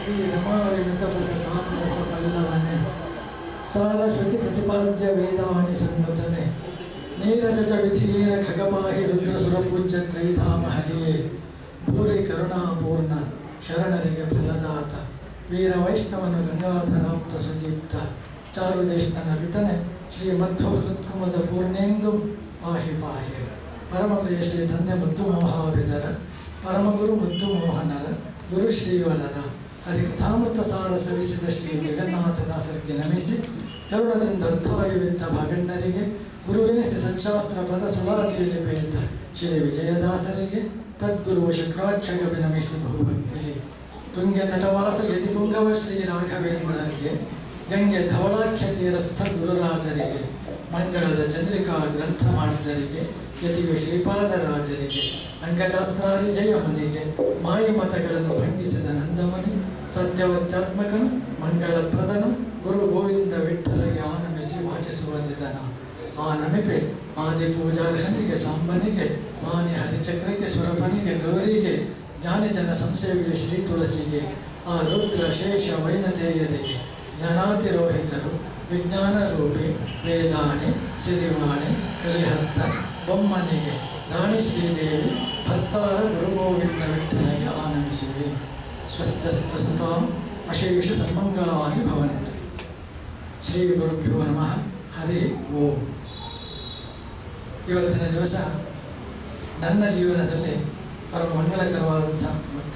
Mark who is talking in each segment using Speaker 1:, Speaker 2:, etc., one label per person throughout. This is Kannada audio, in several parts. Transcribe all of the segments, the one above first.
Speaker 1: ಶ್ರೀ ರಮಾವಿನತಪದ ತಾಪರಸ ಪಲ್ಲವನೆ ಸಾರ ಶ್ರುತಿ ಪ್ರತಿಪಾದ್ಯ ವೇದಾಣಿ ಸನ್ನುತನೆ ನೀರಜ ವಿಧಿ ನೀರ ಖಗಪಾಹಿ ರುದ್ರ ಸುರಪೂಜ್ಯ ತ್ರೈಧಾಮ ಹರಿಯೇ ಭೂರಿ ಕರುಣಾಪೂರ್ಣ ಶರಣರಿಗೆ ಫಲದಾತ ವೀರ ವೈಷ್ಣವನು ಗಂಗಾಧರಾಪ್ತ ಸುದೀಪ್ತ ಚಾರುದೇಶ್ನನ ವಿತನೆ ಶ್ರೀ ಮಧ್ವ ಹೃತ್ಕುಮದ ಪೂರ್ಣೇಂದು ಪಾಹಿ ಪಾಹಿ ಪರಮಪ್ರಿಯ ಶ್ರೀ ತಂದೆ ಮುದ್ದು ಮೋಹಾವಿದರ ಪರಮಗುರು ಮುದ್ದು ಮೋಹನರ ಗುರು ಶ್ರೀವರರ ಹರಿಕಥಾಮೃತ ಸಾರ ಸವಿಸಿದ ಶ್ರೀ ಜಗನ್ನಾಥದಾಸರಿಗೆ ನಮಿಸಿ ಕರುಣದಿಂದ ಅರ್ಥವಾಯುವಿದ್ದ ಭಗಣ್ಣರಿಗೆ ಗುರುವೆನಿಸಿ ಸಚ್ಚಾಸ್ತ್ರ ಪದ ಸುಳಾದಿಯಲ್ಲಿ ಬೇಳ್ದ ಶ್ರೀ ವಿಜಯದಾಸರಿಗೆ ತದ್ಗುರು ಶುಕ್ರಾಖ್ಯಗ ವಿನಮಿಸಿ ಬಹುಭಕ್ತಿಲಿ ತುಂಗೆ ತಟವಾಸ ಯತಿಪುಂಗವ ಶ್ರೀ ರಾಘವೇಂದ್ರರಿಗೆ ಗಂಗೆ ಧವಳಾಖ್ಯ ತೀರಸ್ಥ ಗುರುರಾಜರಿಗೆ ಮಂಗಳದ ಚಂದ್ರಿಕಾ ಗ್ರಂಥ ಮಾಡಿದರಿಗೆ ಯತಿಯು ಶ್ರೀಪಾದರಾಜರಿಗೆ ಅಂಗಶಾಸ್ತ್ರಾರಿ ಜಯಮುನಿಗೆ ಮಾಯಿ ಮತಗಳನ್ನು ಭಂಗಿಸಿದ ನಂದಮುನಿ ಸತ್ಯವತ್ಯಾತ್ಮಕನು ಮಂಗಳಪ್ರದನು ಗುರು ಗೋವಿಂದ ವಿಠಲಗೆ ಆನಮಿಸಿ ವಾಚಿಸುವುದಿದನ ಆ ನಮಿಪೆ ಆದಿ ಪೂಜಾರ್ಹನಿಗೆ ಸಾಂಬನಿಗೆ ಮಾನಿ ಹರಿಚಕ್ರಕ್ಕೆ ಸುರಪನಿಗೆ ಗೌರಿಗೆ ಜ್ಞಾನಜನ ಸಂಸೇವಿಯ ಶ್ರೀ ತುಳಸಿಗೆ ಆ ರುದ್ರ ಶೇಷ ವೈನತೇಯರಿಗೆ ಜ್ಞಾನಾತಿರೋಹಿತರು ವಿಜ್ಞಾನ ರೂಪಿ ವೇದಾಣಿ ಸಿರಿವಾಣಿ ಕಲಿಹರ್ತ ಬೊಮ್ಮನಿಗೆ ರಾಣಿ ಶ್ರೀದೇವಿ ಭರ್ತಾರ ಗುರುಗೋವಿಂದ ವಿಠಲಗೆ ಆನಂದಿಸುವೆ ಸ್ವಸ್ಥಸ್ತು ಸತಾಂ ಅಶೇಷ ಸನ್ಮಂಗಳಾನಿ ಭವಂತು ಶ್ರೀ ಗುರುಭ್ಯೋ ನಮಃ ಹರಿ ಓಂ ಇವತ್ತಿನ ದಿವಸ ನನ್ನ ಜೀವನದಲ್ಲಿ ಪರಮ ಮಂಗಲಕರವಾದಂಥ ಮತ್ತೆ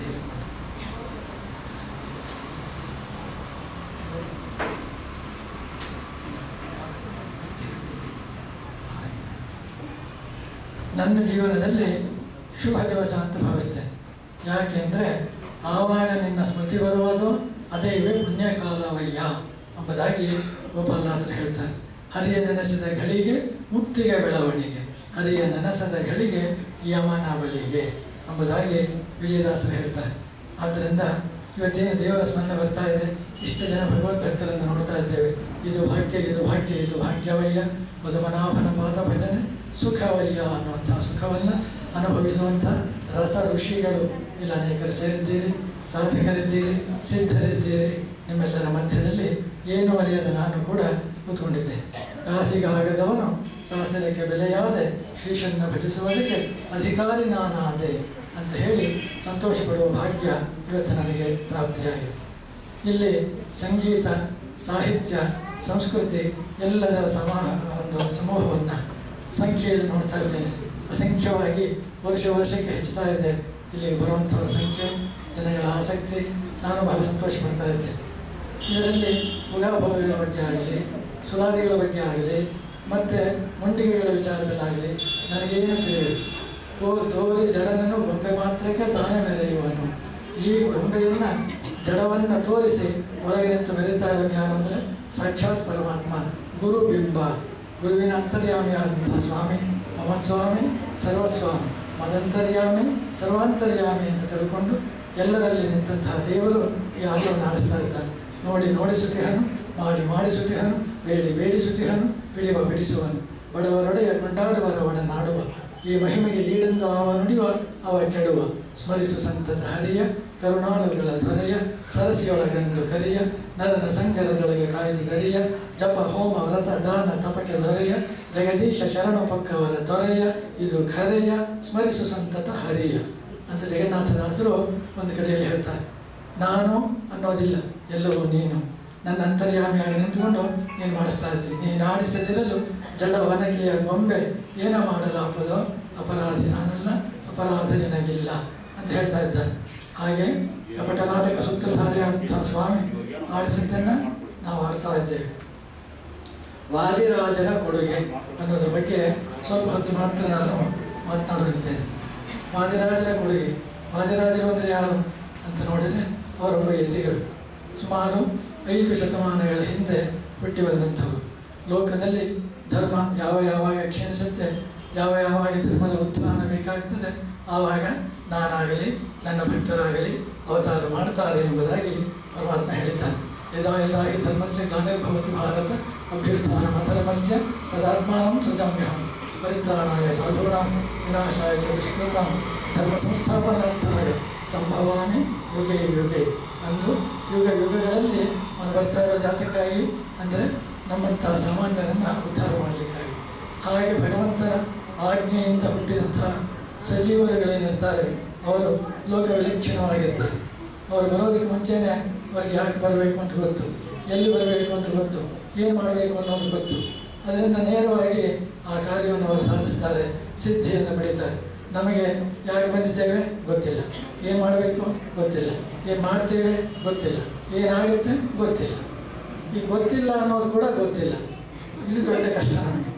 Speaker 1: ನನ್ನ ಜೀವನದಲ್ಲಿ ಶುಭ ದಿವಸ ಅಂತ ಭಾವಿಸ್ತೇನೆ ಯಾಕೆಂದರೆ ಆವಾಗ ನಿನ್ನ ಸ್ಮೃತಿ ಬರುವುದು ಅದೇ ಇವೆ ಪುಣ್ಯಕಾಲವಯ್ಯ ಎಂಬುದಾಗಿ ಗೋಪಾಲದಾಸರು ಹೇಳ್ತಾರೆ ಹರಿಯ ನೆನೆಸಿದ ಘಳಿಗೆ ಮುಕ್ತಿಗೆ ಬೆಳವಣಿಗೆ ಹರಿಯ ನೆನೆಸದ ಘಳಿಗೆ ಯಮನ ಬಲಿಗೆ ಎಂಬುದಾಗಿ ವಿಜಯದಾಸರು ಹೇಳ್ತಾರೆ ಆದ್ದರಿಂದ ಇವತ್ತೇನು ದೇವರ ಸ್ಮರಣೆ ಬರ್ತಾ ಇದೆ ಇಷ್ಟು ಜನ ಭಗವದ್ ಭಕ್ತರನ್ನು ನೋಡ್ತಾ ಇದ್ದೇವೆ ಇದು ಭಾಗ್ಯ ಇದು ಭಾಗ್ಯ ಇದು ಭಾಗ್ಯವಯ್ಯ ಪದುಮನಾಭನ ಪಾದ ಭಜನೆ ಸುಖವಯ್ಯ ಅನ್ನುವಂಥ ಸುಖವನ್ನು ಅನುಭವಿಸುವಂಥ ರಸ ಋಷಿಗಳು ಇಲ್ಲಿ ಅನೇಕರು ಸೇರಿದ್ದೀರಿ ಸಾಧಕರಿದ್ದೀರಿ ಸಿದ್ಧರಿದ್ದೀರಿ ನಿಮ್ಮೆಲ್ಲರ ಮಧ್ಯದಲ್ಲಿ ಏನು ಅರಿಯದ ನಾನು ಕೂಡ ಕೂತ್ಕೊಂಡಿದ್ದೆ ಕಾಸಿಗಾಗದವನು ಶಾಸನಕ್ಕೆ ಬೆಲೆಯಾದೆ ಶ್ರೀಶನ್ನ ಭಜಿಸುವುದಕ್ಕೆ ಅಧಿಕಾರಿ ನಾನಾದೆ ಅಂತ ಹೇಳಿ ಸಂತೋಷ ಪಡುವ ಭಾಗ್ಯ ಇವತ್ತು ನನಗೆ ಪ್ರಾಪ್ತಿಯಾಗಿದೆ ಇಲ್ಲಿ ಸಂಗೀತ ಸಾಹಿತ್ಯ ಸಂಸ್ಕೃತಿ ಎಲ್ಲದರ ಸಮ ಒಂದು ಸಮೂಹವನ್ನು ಸಂಖ್ಯೆಯಲ್ಲಿ ನೋಡ್ತಾ ಇದ್ದೇನೆ ಅಸಂಖ್ಯವಾಗಿ ವರ್ಷ ವರ್ಷಕ್ಕೆ ಹೆಚ್ಚುತ್ತಾ ಇದೆ ಇಲ್ಲಿಗೆ ಬರುವಂಥವರ ಸಂಖ್ಯೆ ಜನಗಳ ಆಸಕ್ತಿ ನಾನು ಬಹಳ ಸಂತೋಷ ಪಡ್ತಾ ಇದ್ದೆ ಇದರಲ್ಲಿ ಮುಗಾಭೋಗಗಳ ಬಗ್ಗೆ ಆಗಲಿ ಸುಲಾದಿಗಳ ಬಗ್ಗೆ ಆಗಲಿ ಮತ್ತು ಮುಂಡಿಗೆಗಳ ವಿಚಾರದಲ್ಲಾಗಲಿ ನನಗೇನು ತಿಳಿಯದು ತೋ ತೋರಿ ಜಡನನ್ನು ಗೊಂಬೆ ಮಾತ್ರಕ್ಕೆ ತಾನೇ ಮೆರೆಯುವನು ಈ ಗೊಂಬೆಯನ್ನು ಜಡವನ್ನು ತೋರಿಸಿ ಒಳಗೆ ನಿಂತು ಮೆರೀತಾ ಇರೋನು ಯಾರು ಅಂದರೆ ಸಾಕ್ಷಾತ್ ಪರಮಾತ್ಮ ಗುರು ಬಿಂಬ ಗುರುವಿನ ಅಂತರ್ಯಾಮಿಯಾದಂಥ ಸ್ವಾಮಿ ಮಮ ಸ್ವಾಮಿ ಸರ್ವಸ್ವಾಮಿ ಮದಂತರ್ಯಾಮಿ ಸರ್ವಾಂತರ್ಯಾಮಿ ಅಂತ ತಿಳ್ಕೊಂಡು ಎಲ್ಲರಲ್ಲಿ ನಿಂತಹ ದೇವರು ಈ ಆಟವನ್ನು ಆಡಿಸ್ತಾ ಇದ್ದಾನೆ ನೋಡಿ ನೋಡಿಸುತ್ತಿಹನು ಮಾಡಿ ಮಾಡಿಸುತ್ತಿಹನು ಬೇಡಿ ಬೇಡಿಸುತ್ತಿಹನು ಹಿಡಿಯುವ ಬಿಡಿಸುವನು ಬಡವರೊಡೆಯ ಕೊಂಡಾಡುವರ ಒಡನಾಡುವ ಈ ಮಹಿಮೆಗೆ ಈಡೆಂದು ಆವ ನುಡಿಯುವ ಅವ ಕೆಡುವ ಸ್ಮರಿಸು ಸಂತತ ಹರಿಯ ಕರುಣಾಳುಗಳ ದೊರೆಯ ಸರಸಿಯೊಳಗಂದು ಕರಿಯ ನರನ ಸಂಗರದೊಳಗೆ ಕಾಯ್ದು ದರಿಯ ಜಪ ಹೋಮ ವ್ರತ ದಾನ ತಪಕ್ಕೆ ದೊರೆಯ ಜಗದೀಶ ಶರಣ ಪಕ್ಕವರ ದೊರೆಯ ಇದು ಖರೆಯ ಸ್ಮರಿಸು ಸಂತತ ಹರಿಯ ಅಂತ ಜಗನ್ನಾಥದಾಸರು ಒಂದು ಕಡೆಯಲ್ಲಿ ಹೇಳ್ತಾರೆ ನಾನು ಅನ್ನೋದಿಲ್ಲ ಎಲ್ಲವೂ ನೀನು ನನ್ನ ಅಂತರ್ಯಾಮಿಯಾಗಿ ನಿಂತುಕೊಂಡು ನೀನು ಮಾಡಿಸ್ತಾ ಇದ್ದೀನಿ ನೀನು ಆಡಿಸದಿರಲು ಜಡ ವನಕೆಯ ಗೊಂಬೆ ಏನ ಮಾಡಲಾಪದೋ ಅಪರಾಧಿ ನಾನಲ್ಲ ಅಪರಾಧ ನಿನಗಿಲ್ಲ ಅಂತ ಹೇಳ್ತಾ ಇದ್ದಾರೆ ಹಾಗೆ ಕಪಟ ನಾಟಕ ಸೂತ್ರಧಾರಿಯಾದಂಥ ಸ್ವಾಮಿ ಆಡಿಸಿದ್ದನ್ನು ನಾವು ಆಡ್ತಾ ಇದ್ದೇವೆ ವಾದಿರಾಜರ ಕೊಡುಗೆ ಅನ್ನೋದ್ರ ಬಗ್ಗೆ ಸ್ವಲ್ಪ ಹೊತ್ತು ಮಾತ್ರ ನಾನು ಮಾತನಾಡಲಿದ್ದೇನೆ ವಾದಿರಾಜರ ಕೊಡುಗೆ ವಾದಿರಾಜರು ಅಂದರೆ ಯಾರು ಅಂತ ನೋಡಿದರೆ ಅವರೊಬ್ಬ ಯತಿಗಳು ಸುಮಾರು ಐದು ಶತಮಾನಗಳ ಹಿಂದೆ ಹುಟ್ಟಿ ಬಂದಂಥವು ಲೋಕದಲ್ಲಿ ಧರ್ಮ ಯಾವ ಯಾವಾಗ ಕ್ಷೀಣಿಸುತ್ತೆ ಯಾವ ಯಾವಾಗ ಧರ್ಮದ ಉತ್ಥಾನ ಬೇಕಾಗ್ತದೆ ಆವಾಗ ನಾನಾಗಲಿ ನನ್ನ ಭಕ್ತರಾಗಲಿ ಅವತಾರ ಮಾಡ್ತಾರೆ ಎಂಬುದಾಗಿ ಪರಮಾತ್ಮ ಹೇಳಿದ್ದಾನೆ ಯದಾ ಯದಾ ಹಿ ಧರ್ಮಸ್ಯ ಗ್ಲಾನಿರ್ಭವತಿ ಭಾರತ ಅಭ್ಯುತ್ಥಾನ ಧರ್ಮಸ್ಯ ತದಾತ್ಮಾನಂ ಸೃಜಾಮ್ಯಹಂ ಪರಿತ್ರಾಣಾಯ ಸಾಧೂನಾಂ ವಿನಾಶಾಯ ಚ ದುಷ್ಕೃತಾಂ ಧರ್ಮ ಸಂಸ್ಥಾಪನಾರ್ಥಾಯ ಸಂಭವಾಮಿ ಯುಗೆ ಯುಗೆ ಅಂದು ಯುಗ ಯುಗಗಳಲ್ಲಿ ಅವನು ಬರ್ತಾ ಇರೋ ಜಾತಕ್ಕಾಗಿ ಅಂದರೆ ನಮ್ಮಂತಹ ಸಾಮಾನ್ಯರನ್ನು ಉದ್ಧಾರ ಮಾಡಲಿಕ್ಕಾಗಿ ಹಾಗೆ ಭಗವಂತನ ಆಜ್ಞೆಯಿಂದ ಹುಟ್ಟಿದಂತಹ ಸಜೀವರುಗಳೇನಿರ್ತಾರೆ ಅವರು ಲೋಕ ವಿಲಕ್ಷಣವಾಗಿರ್ತಾರೆ ಅವರು ಬರೋದಕ್ಕೆ ಮುಂಚೆನೇ ಅವ್ರಿಗೆ ಯಾಕೆ ಬರಬೇಕು ಅಂತ ಗೊತ್ತು ಎಲ್ಲಿ ಬರಬೇಕು ಅಂತ ಗೊತ್ತು ಏನು ಮಾಡಬೇಕು ಅನ್ನೋದು ಗೊತ್ತು ಅದರಿಂದ ನೇರವಾಗಿ ಆ ಕಾರ್ಯವನ್ನು ಅವರು ಸಾಧಿಸ್ತಾರೆ ಸಿದ್ಧಿಯನ್ನು ಪಡೀತಾರೆ ನಮಗೆ ಯಾಕೆ ಬಂದಿದ್ದೇವೆ ಗೊತ್ತಿಲ್ಲ ಏನು ಮಾಡಬೇಕು ಗೊತ್ತಿಲ್ಲ ಏನು ಮಾಡ್ತೇವೆ ಗೊತ್ತಿಲ್ಲ ಏನಾಗುತ್ತೆ ಗೊತ್ತಿಲ್ಲ ಈ ಗೊತ್ತಿಲ್ಲ ಅನ್ನೋದು ಕೂಡ ಗೊತ್ತಿಲ್ಲ ಇದು ದೊಡ್ಡ ಕಷ್ಟ ನಮಗೆ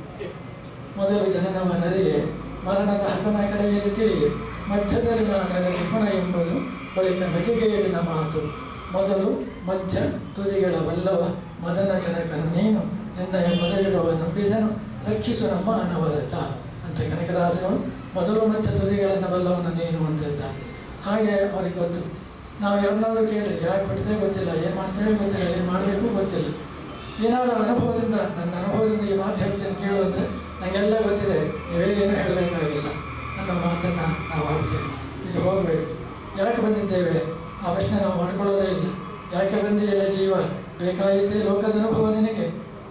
Speaker 1: ಮೊದಲು ಜನನವ ನರಿಗೆ ಮರಣದ ಹತನ ಕಡೆಯಲ್ಲಿ ತಿಳಿಯೆ ಮಧ್ಯದಲ್ಲಿ ನಾನು ನಿಪುಣ ಎಂಬುದು ಬಳಿಕ ನಗೆಗೇಡಿನ ಮಾತು ಮೊದಲು ಮಧ್ಯ ತುದಿಗಳ ಬಲ್ಲವ ಮದನ ಜನಕನು ನೀನು ನಿನ್ನ ಮದಯುಗವ ನಂಬಿದನು ರಕ್ಷಿಸು ನಮ್ಮ ಅನವರತ ಅಂತ ಕನಕದಾಸರು ಮೊದಲು ಮಧ್ಯ ತುದಿಗಳನ್ನು ಬಲ್ಲವನು ನೀನು ಅಂತ ಇದ್ದ ಹಾಗೆ ಅವ್ರಿಗೆ ಗೊತ್ತು ನಾವು ಯಾರನ್ನಾದ್ರೂ ಕೇಳಿ ಯಾಕೆ ಹೊಟ್ಟಿದೆ ಗೊತ್ತಿಲ್ಲ ಏನು ಮಾಡ್ತೇವೆ ಗೊತ್ತಿಲ್ಲ ಏನು ಮಾಡಬೇಕು ಗೊತ್ತಿಲ್ಲ ಏನಾದರೂ ಅನುಭವದಿಂದ ನನ್ನ ಅನುಭವದಿಂದ ಈ ಮಾತು ಹೇಳ್ತೇನೆ ಕೇಳು ಅಂದರೆ ನನಗೆಲ್ಲ ಗೊತ್ತಿದೆ ನೀವೇನೇನು ಹೇಳಬೇಕಾಗಿಲ್ಲ ಅನ್ನೋ ಮಾತನ್ನು ನಾವು ಆಡ್ತೇವೆ ಇದು ಹೋಗಬೇಕು ಯಾಕೆ ಬಂದಿದ್ದೇವೆ ಆ ಪ್ರಶ್ನೆ ನಾವು ಮಾಡ್ಕೊಳ್ಳೋದೇ ಇಲ್ಲ ಯಾಕೆ ಬಂದಿಲ್ಲ ಜೀವ ಬೇಕಾಯಿತೆ ಲೋಕದ ಅನುಭವ ನಿನಗೆ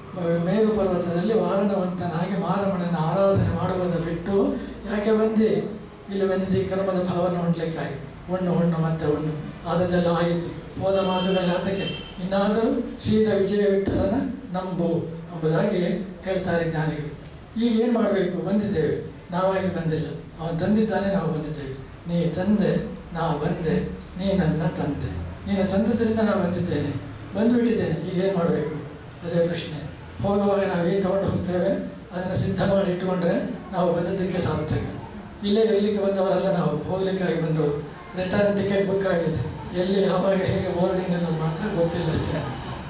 Speaker 1: ಮೇರು ಪರ್ವತದಲ್ಲಿ ವಾರಣವಂತನಾಗಿ ಮಾರಮ್ಮನನ್ನ ಆರಾಧನೆ ಮಾಡುವುದ ಬಿಟ್ಟು ಯಾಕೆ ಬಂದಿ ಇಲ್ಲಿ ಬಂದಿದ್ದ ಈ ಕರ್ಮದ ಫಲವನ್ನು ಉಣ್ಲಿಕ್ಕಾಗಿ ಉಣ್ಣು ಉಣ್ಣು ಮತ್ತೆ ಉಣ್ಣು ಆದದೆಲ್ಲ ಆಯಿತು ಹೋದ ಮಾತುಗಳ ಆತಕ್ಕೆ ಇನ್ನಾದರೂ ಶ್ರೀದ ವಿಜಯ ವಿಠಲನ ನಂಬು ಎಂಬುದಾಗಿ ಹೇಳ್ತಾರೆ ಜ್ಞಾನಿಗಳು ಈಗ ಏನು ಮಾಡಬೇಕು ಬಂದಿದ್ದೇವೆ ನಾವಾಗಿ ಬಂದಿಲ್ಲ ಅವನು ತಂದಿದ್ದಾನೆ ನಾವು ಬಂದಿದ್ದೇವೆ ನೀ ತಂದೆ ನಾವು ಬಂದೆ ನೀ ನನ್ನ ತಂದೆ ನೀನು ತಂದದ್ರಿಂದ ನಾನು ಬಂದಿದ್ದೇನೆ ಬಂದುಬಿಟ್ಟಿದ್ದೇನೆ ಈಗ ಏನು ಮಾಡಬೇಕು ಅದೇ ಪ್ರಶ್ನೆ ಹೋಗುವಾಗ ನಾವು ಏನು ತೊಗೊಂಡು ಹೋಗ್ತೇವೆ ಅದನ್ನು ಸಿದ್ಧ ಮಾಡಿ ಇಟ್ಟುಕೊಂಡ್ರೆ ನಾವು ಬಂದದ್ದಕ್ಕೆ ಸಾರ್ಥಕ ಇಲ್ಲೇ ಇರಲಿಕ್ಕೆ ಬಂದವರಲ್ಲ ನಾವು ಹೋಗ್ಲಿಕ್ಕಾಗಿ ಬಂದವರು ರಿಟರ್ನ್ ಟಿಕೆಟ್ ಬುಕ್ ಆಗಿದೆ ಎಲ್ಲಿ ಯಾವಾಗ ಹೇಗೆ ಬೋರ್ಡಿಂಗ್ ಅನ್ನೋದು ಮಾತ್ರ ಗೊತ್ತಿಲ್ಲ ಅಷ್ಟೇ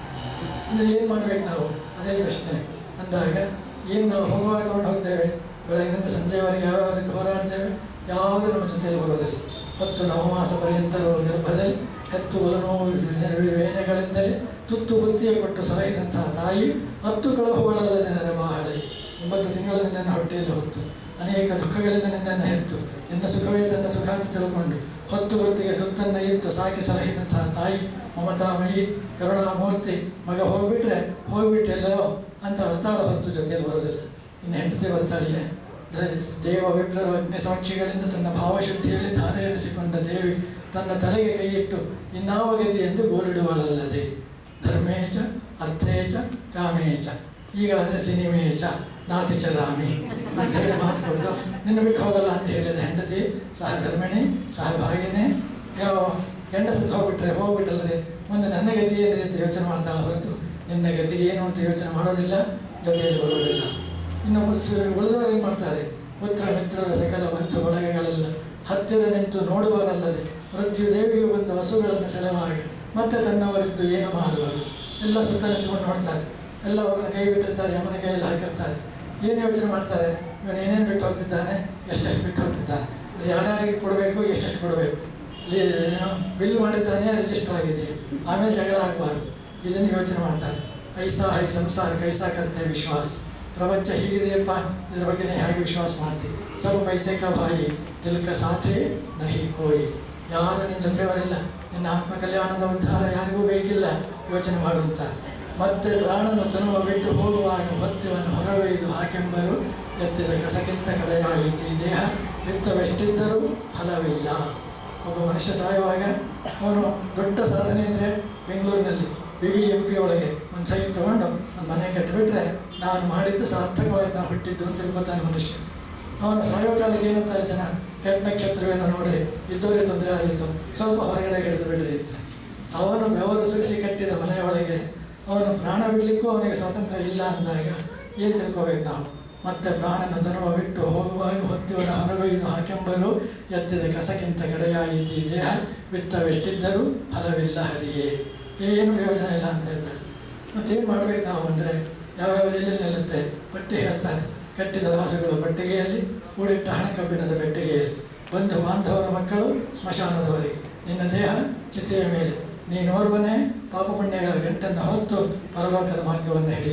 Speaker 1: ಅಂದರೆ ಏನು ಮಾಡ್ಬೇಕು ನಾವು ಅದೇ ಪ್ರಶ್ನೆ ಅಂದಾಗ ಏನು ನಾವು ಹೋಗುವಾಗ ತೊಗೊಂಡು ಹೋಗ್ತೇವೆ ಬೆಳಗಿನಿಂದ ಸಂಜೆವರೆಗೆ ಯಾವ್ಯಾವುದಕ್ಕೆ ಹೋರಾಡ್ತೇವೆ ಯಾವುದು ನಮ್ಮ ಜೊತೆಯಲ್ಲಿ ಬರೋದಿಲ್ಲ ಹೊತ್ತು ನವಮಾಸ ಪರ್ಯಂತರೂ ಗರ್ಭದಲ್ಲಿ ಹೆತ್ತು ಒಲನೋವು ವೇನೆಗಳಿಂದಲೇ ತುತ್ತು ಬುತ್ತಿಯ ಕೊಟ್ಟು ಸಲಹಿದಂತಹ ತಾಯಿ ಹತ್ತು ಕಳಹುಗಳಲ್ಲದೆ ನೆರಬಾಹಳೆ ಒಂಬತ್ತು ತಿಂಗಳು ನಿನ್ನನ್ನು ಹೊಟ್ಟೆಯಲ್ಲಿ ಹೊತ್ತು ಅನೇಕ ದುಃಖಗಳಿಂದ ನಿನ್ನನ್ನು ಹೆತ್ತು ನಿನ್ನ ಸುಖವೇ ತನ್ನ ಸುಖ ಅಂತ ತಿಳ್ಕೊಂಡು ಹೊತ್ತು ಹೊತ್ತಿಗೆ ತುತ್ತನ್ನು ಇತ್ತು ಸಾಕಿ ಸಲಹಿದಂತಹ ತಾಯಿ ಮಮತಾಮಯಿ ಕರುಣಾಮೂರ್ತಿ ಮಗ ಹೋಗ್ಬಿಟ್ರೆ ಹೋಗ್ಬಿಟ್ಟೆಲ್ಲೋ ಅಂತ ಅರ್ತಾಳ ಹೊತ್ತು ಜೊತೆಯಲ್ಲಿ ಬರೋದಿಲ್ಲ ಇನ್ನು ಹೆಂಡತಿ ಬರ್ತಾಳೆಯೇ ದ- ದೇವ ವಿಪ್ರರು ಅಗ್ನಿ ಸಾಕ್ಷಿಗಳಿಂದ ತನ್ನ ಭಾವಶುದ್ಧಿಯಲ್ಲಿ ಧಾರೆಯರಿಸಿಕೊಂಡ ದೇವಿ ತನ್ನ ತಲೆಗೆ ಕೈಯಿಟ್ಟು ಇನ್ನಾವ ಗತಿ ಎಂದು ಗೋಳಿಡುವಳಲ್ಲದೆ ಧರ್ಮೇಚ ಅರ್ಥೇಚ ಕಾಮೇಚ ಈಗ ಅಂದರೆ ಸಿನಿಮೇಚ ನಾತಿ ಚ ರಾಮಿ ಅಂತ ಹೇಳಿ ಮಾತು ಕೊಟ್ಟು ನಿನ್ನ ಬಿಟ್ಟು ಹೋಗಲ್ಲ ಅಂತ ಹೇಳಿದ ಹೆಂಡತಿ ಸಹ ಧರ್ಮಿಣಿ ಸಹ ಭಾಗಿನಿ ಯಾವ ಗಂಡಸ ಹೋಗ್ಬಿಟ್ರೆ ಹೋಗ್ಬಿಟ್ಟಲ್ರಿ ಮುಂದೆ ನನ್ನ ಗತಿ ಏನ್ರಿ ಅಂತ ಯೋಚನೆ ಮಾಡ್ತಾಳೆ ಹೊರತು ನಿನ್ನ ಗತಿ ಏನು ಅಂತ ಯೋಚನೆ ಮಾಡೋದಿಲ್ಲ ಜೊತೆಯಲ್ಲಿ ಬರೋದಿಲ್ಲ ಇನ್ನು ಉಳ್ಸ- ಉಳಿದವರು ಏನು ಮಾಡ್ತಾರೆ ಪುತ್ರ ಮಿತ್ರರು ಸಕಲ ಬಂಧು ಬಳಗಗಳೆಲ್ಲ ಹತ್ತಿರ ನಿಂತು ನೋಡುವರಲ್ಲದೆ ಮೃತ್ಯು ದೇವಿಯು ಬಂದು ಹಸುಗಳನ್ನು ಸೆಳೆವಾಗಿ ಮತ್ತೆ ತನ್ನವರಿದ್ದು ಏನು ಮಾಡುವರು ಎಲ್ಲ ಸುತ್ತ ನಿಂತ್ಕೊಂಡು ನೋಡ್ತಾರೆ ಎಲ್ಲ ಅವ್ರನ್ನ ಕೈ ಬಿಟ್ಟಿರ್ತಾರೆ ಯಮನ ಕೈಯಲ್ಲಿ ಹಾಕಿರ್ತಾರೆ ಏನು ಯೋಚನೆ ಮಾಡ್ತಾರೆ ಇವನು ಏನೇನು ಬಿಟ್ಟು ಹೋಗ್ತಿದ್ದಾನೆ ಎಷ್ಟೆಷ್ಟು ಬಿಟ್ಟು ಹೋಗ್ತಿದ್ದಾನೆ ಅದು ಯಾರ್ಯಾರಿಗೆ ಕೊಡಬೇಕು ಎಷ್ಟೆಷ್ಟು ಕೊಡಬೇಕು ಇಲ್ಲಿ ಏನೋ ಬಿಲ್ ಮಾಡಿದ್ದಾನೆ ರಿಜಿಸ್ಟರ್ ಆಗಿದೆ ಆಮೇಲೆ ಜಗಳ ಆಗಬಾರ್ದು ಇದನ್ನು ಯೋಚನೆ ಮಾಡ್ತಾರೆ ಐಸಾ ಹೈ ಸಂಸಾರ ಕೈಸಾ ಕರ್ತೆ ವಿಶ್ವಾಸ ಪ್ರಪಂಚ ಹೀಗಿದೆಯಪ್ಪ ಇದ್ರ ಬಗ್ಗೆ ನೀ ಹೇಗೆ ವಿಶ್ವಾಸ ಮಾಡ್ತೀವಿ ಸಬ್ ಪೈಸೆ ಕ ಬಾಯಿ ತಿಲ್ಕ ಸಾಥೆ ನಹಿ ಕೋಯಿ ಯಾರು ನಿನ್ನ ಜೊತೆಯವರಿಲ್ಲ ನಿನ್ನ ಆತ್ಮ ಕಲ್ಯಾಣದ ಉದ್ಧಾರ ಯಾರಿಗೂ ಬೇಕಿಲ್ಲ ಯೋಚನೆ ಮಾಡುವಂತ ಮತ್ತೆ ಪ್ರಾಣನು ತನುವ ಬಿಟ್ಟು ಹೋಗುವಾಗ ಹೊತ್ತಿವನ್ನು ಹೊರವೊಯ್ದು ಹಾಕೆಂಬರು ಎತ್ತಿದ ಕಸಕ್ಕಿಂತ ಕಡೆಯಾಯಿತು ಈ ದೇಹ ವಿತ್ತವೆಷ್ಟಿದ್ದರೂ ಫಲವಿಲ್ಲ ಒಬ್ಬ ಮನುಷ್ಯ ಸಾಯುವಾಗ ಅವನು ದೊಡ್ಡ ಸಾಧನೆ ಅಂದರೆ ಬೆಂಗಳೂರಿನಲ್ಲಿ ಬಿ ಬಿ ಎಂ ಪಿ ಒಳಗೆ ಒಂದು ಸೈಟ್ ತೊಗೊಂಡು ಒಂದು ಮನೆ ಕಟ್ಟಿಬಿಟ್ರೆ ನಾನು ಮಾಡಿದ್ದು ಸಾರ್ಥಕವಾಗಿ ನಾನು ಹುಟ್ಟಿದ್ದು ಅಂತ ತಿಳ್ಕೊತಾನೆ ಮನುಷ್ಯ ಅವನ ಸಾಯೋ ಕಾಲಕ್ಕೆ ಏನಂತಾರೆ ಜನ ಕೆಟ್ಟ ನಕ್ಷತ್ರವೇನೋ ನೋಡ್ರಿ ಇದ್ದವರೇ ತೊಂದರೆ ಆದಿತ್ತು ಸ್ವಲ್ಪ ಹೊರಗಡೆ ಹಿಡಿದು ಬಿಡ್ರಿ ಅಂತ ಅವನು ಬೆವರು ಸುರಿಸಿ ಕಟ್ಟಿದ ಮನೆಯೊಳಗೆ ಅವನು ಪ್ರಾಣ ಬಿಡಲಿಕ್ಕೂ ಅವನಿಗೆ ಸ್ವಾತಂತ್ರ್ಯ ಇಲ್ಲ ಅಂದಾಗ ಏನು ತಿಳ್ಕೊಬೇಕು ನಾವು ಮತ್ತೆ ಪ್ರಾಣನ ತನುವ ಬಿಟ್ಟು ಹೋಗುವಾಗ ಹೊತ್ತಿವನ ಹೊರಗೊಯ್ದು ಹಾಕೆಂಬರು ಎತ್ತಿದ ಕಸಕ್ಕಿಂತ ಕಡೆಯಾಯಿತು ಈ ದೇಹ ವಿತ್ತವೆಷ್ಟಿದ್ದರೂ ಫಲವಿಲ್ಲ ಹರಿಯೇ ಏನು ಪ್ರಯೋಜನ ಇಲ್ಲ ಅಂತ ಇದ್ದಾರೆ ಮತ್ತೇನು ಮಾಡ್ಬೇಕು ನಾವು ಅಂದರೆ ಯಾವ್ಯಾವ ಎಲ್ಲಿ ನಿಲ್ಲುತ್ತೆ ಪಟ್ಟಿ ಹೇಳ್ತಾರೆ ಕಟ್ಟಿದ ವಾಸಗಳು ಕೊಟ್ಟಿಗೆಯಲ್ಲಿ ಕೂಡಿಟ್ಟ ಹಣ ಕಬ್ಬಿಣದ ಪೆಟ್ಟಿಗೆಯಲ್ಲಿ ಬಂಧು ಬಾಂಧವರ ಮಕ್ಕಳು ಸ್ಮಶಾನದವರೆಗೆ ನಿನ್ನ ದೇಹ ಚಿತೆಯ ಮೇಲೆ ನೀನೋರ್ವನೇ ಪಾಪ ಪುಣ್ಯಗಳ ಗಂಟನ್ನು ಹೊತ್ತು ಪರಲೋಕದ ಮಾರ್ಗವನ್ನು ಹಿಡಿಯುವೆ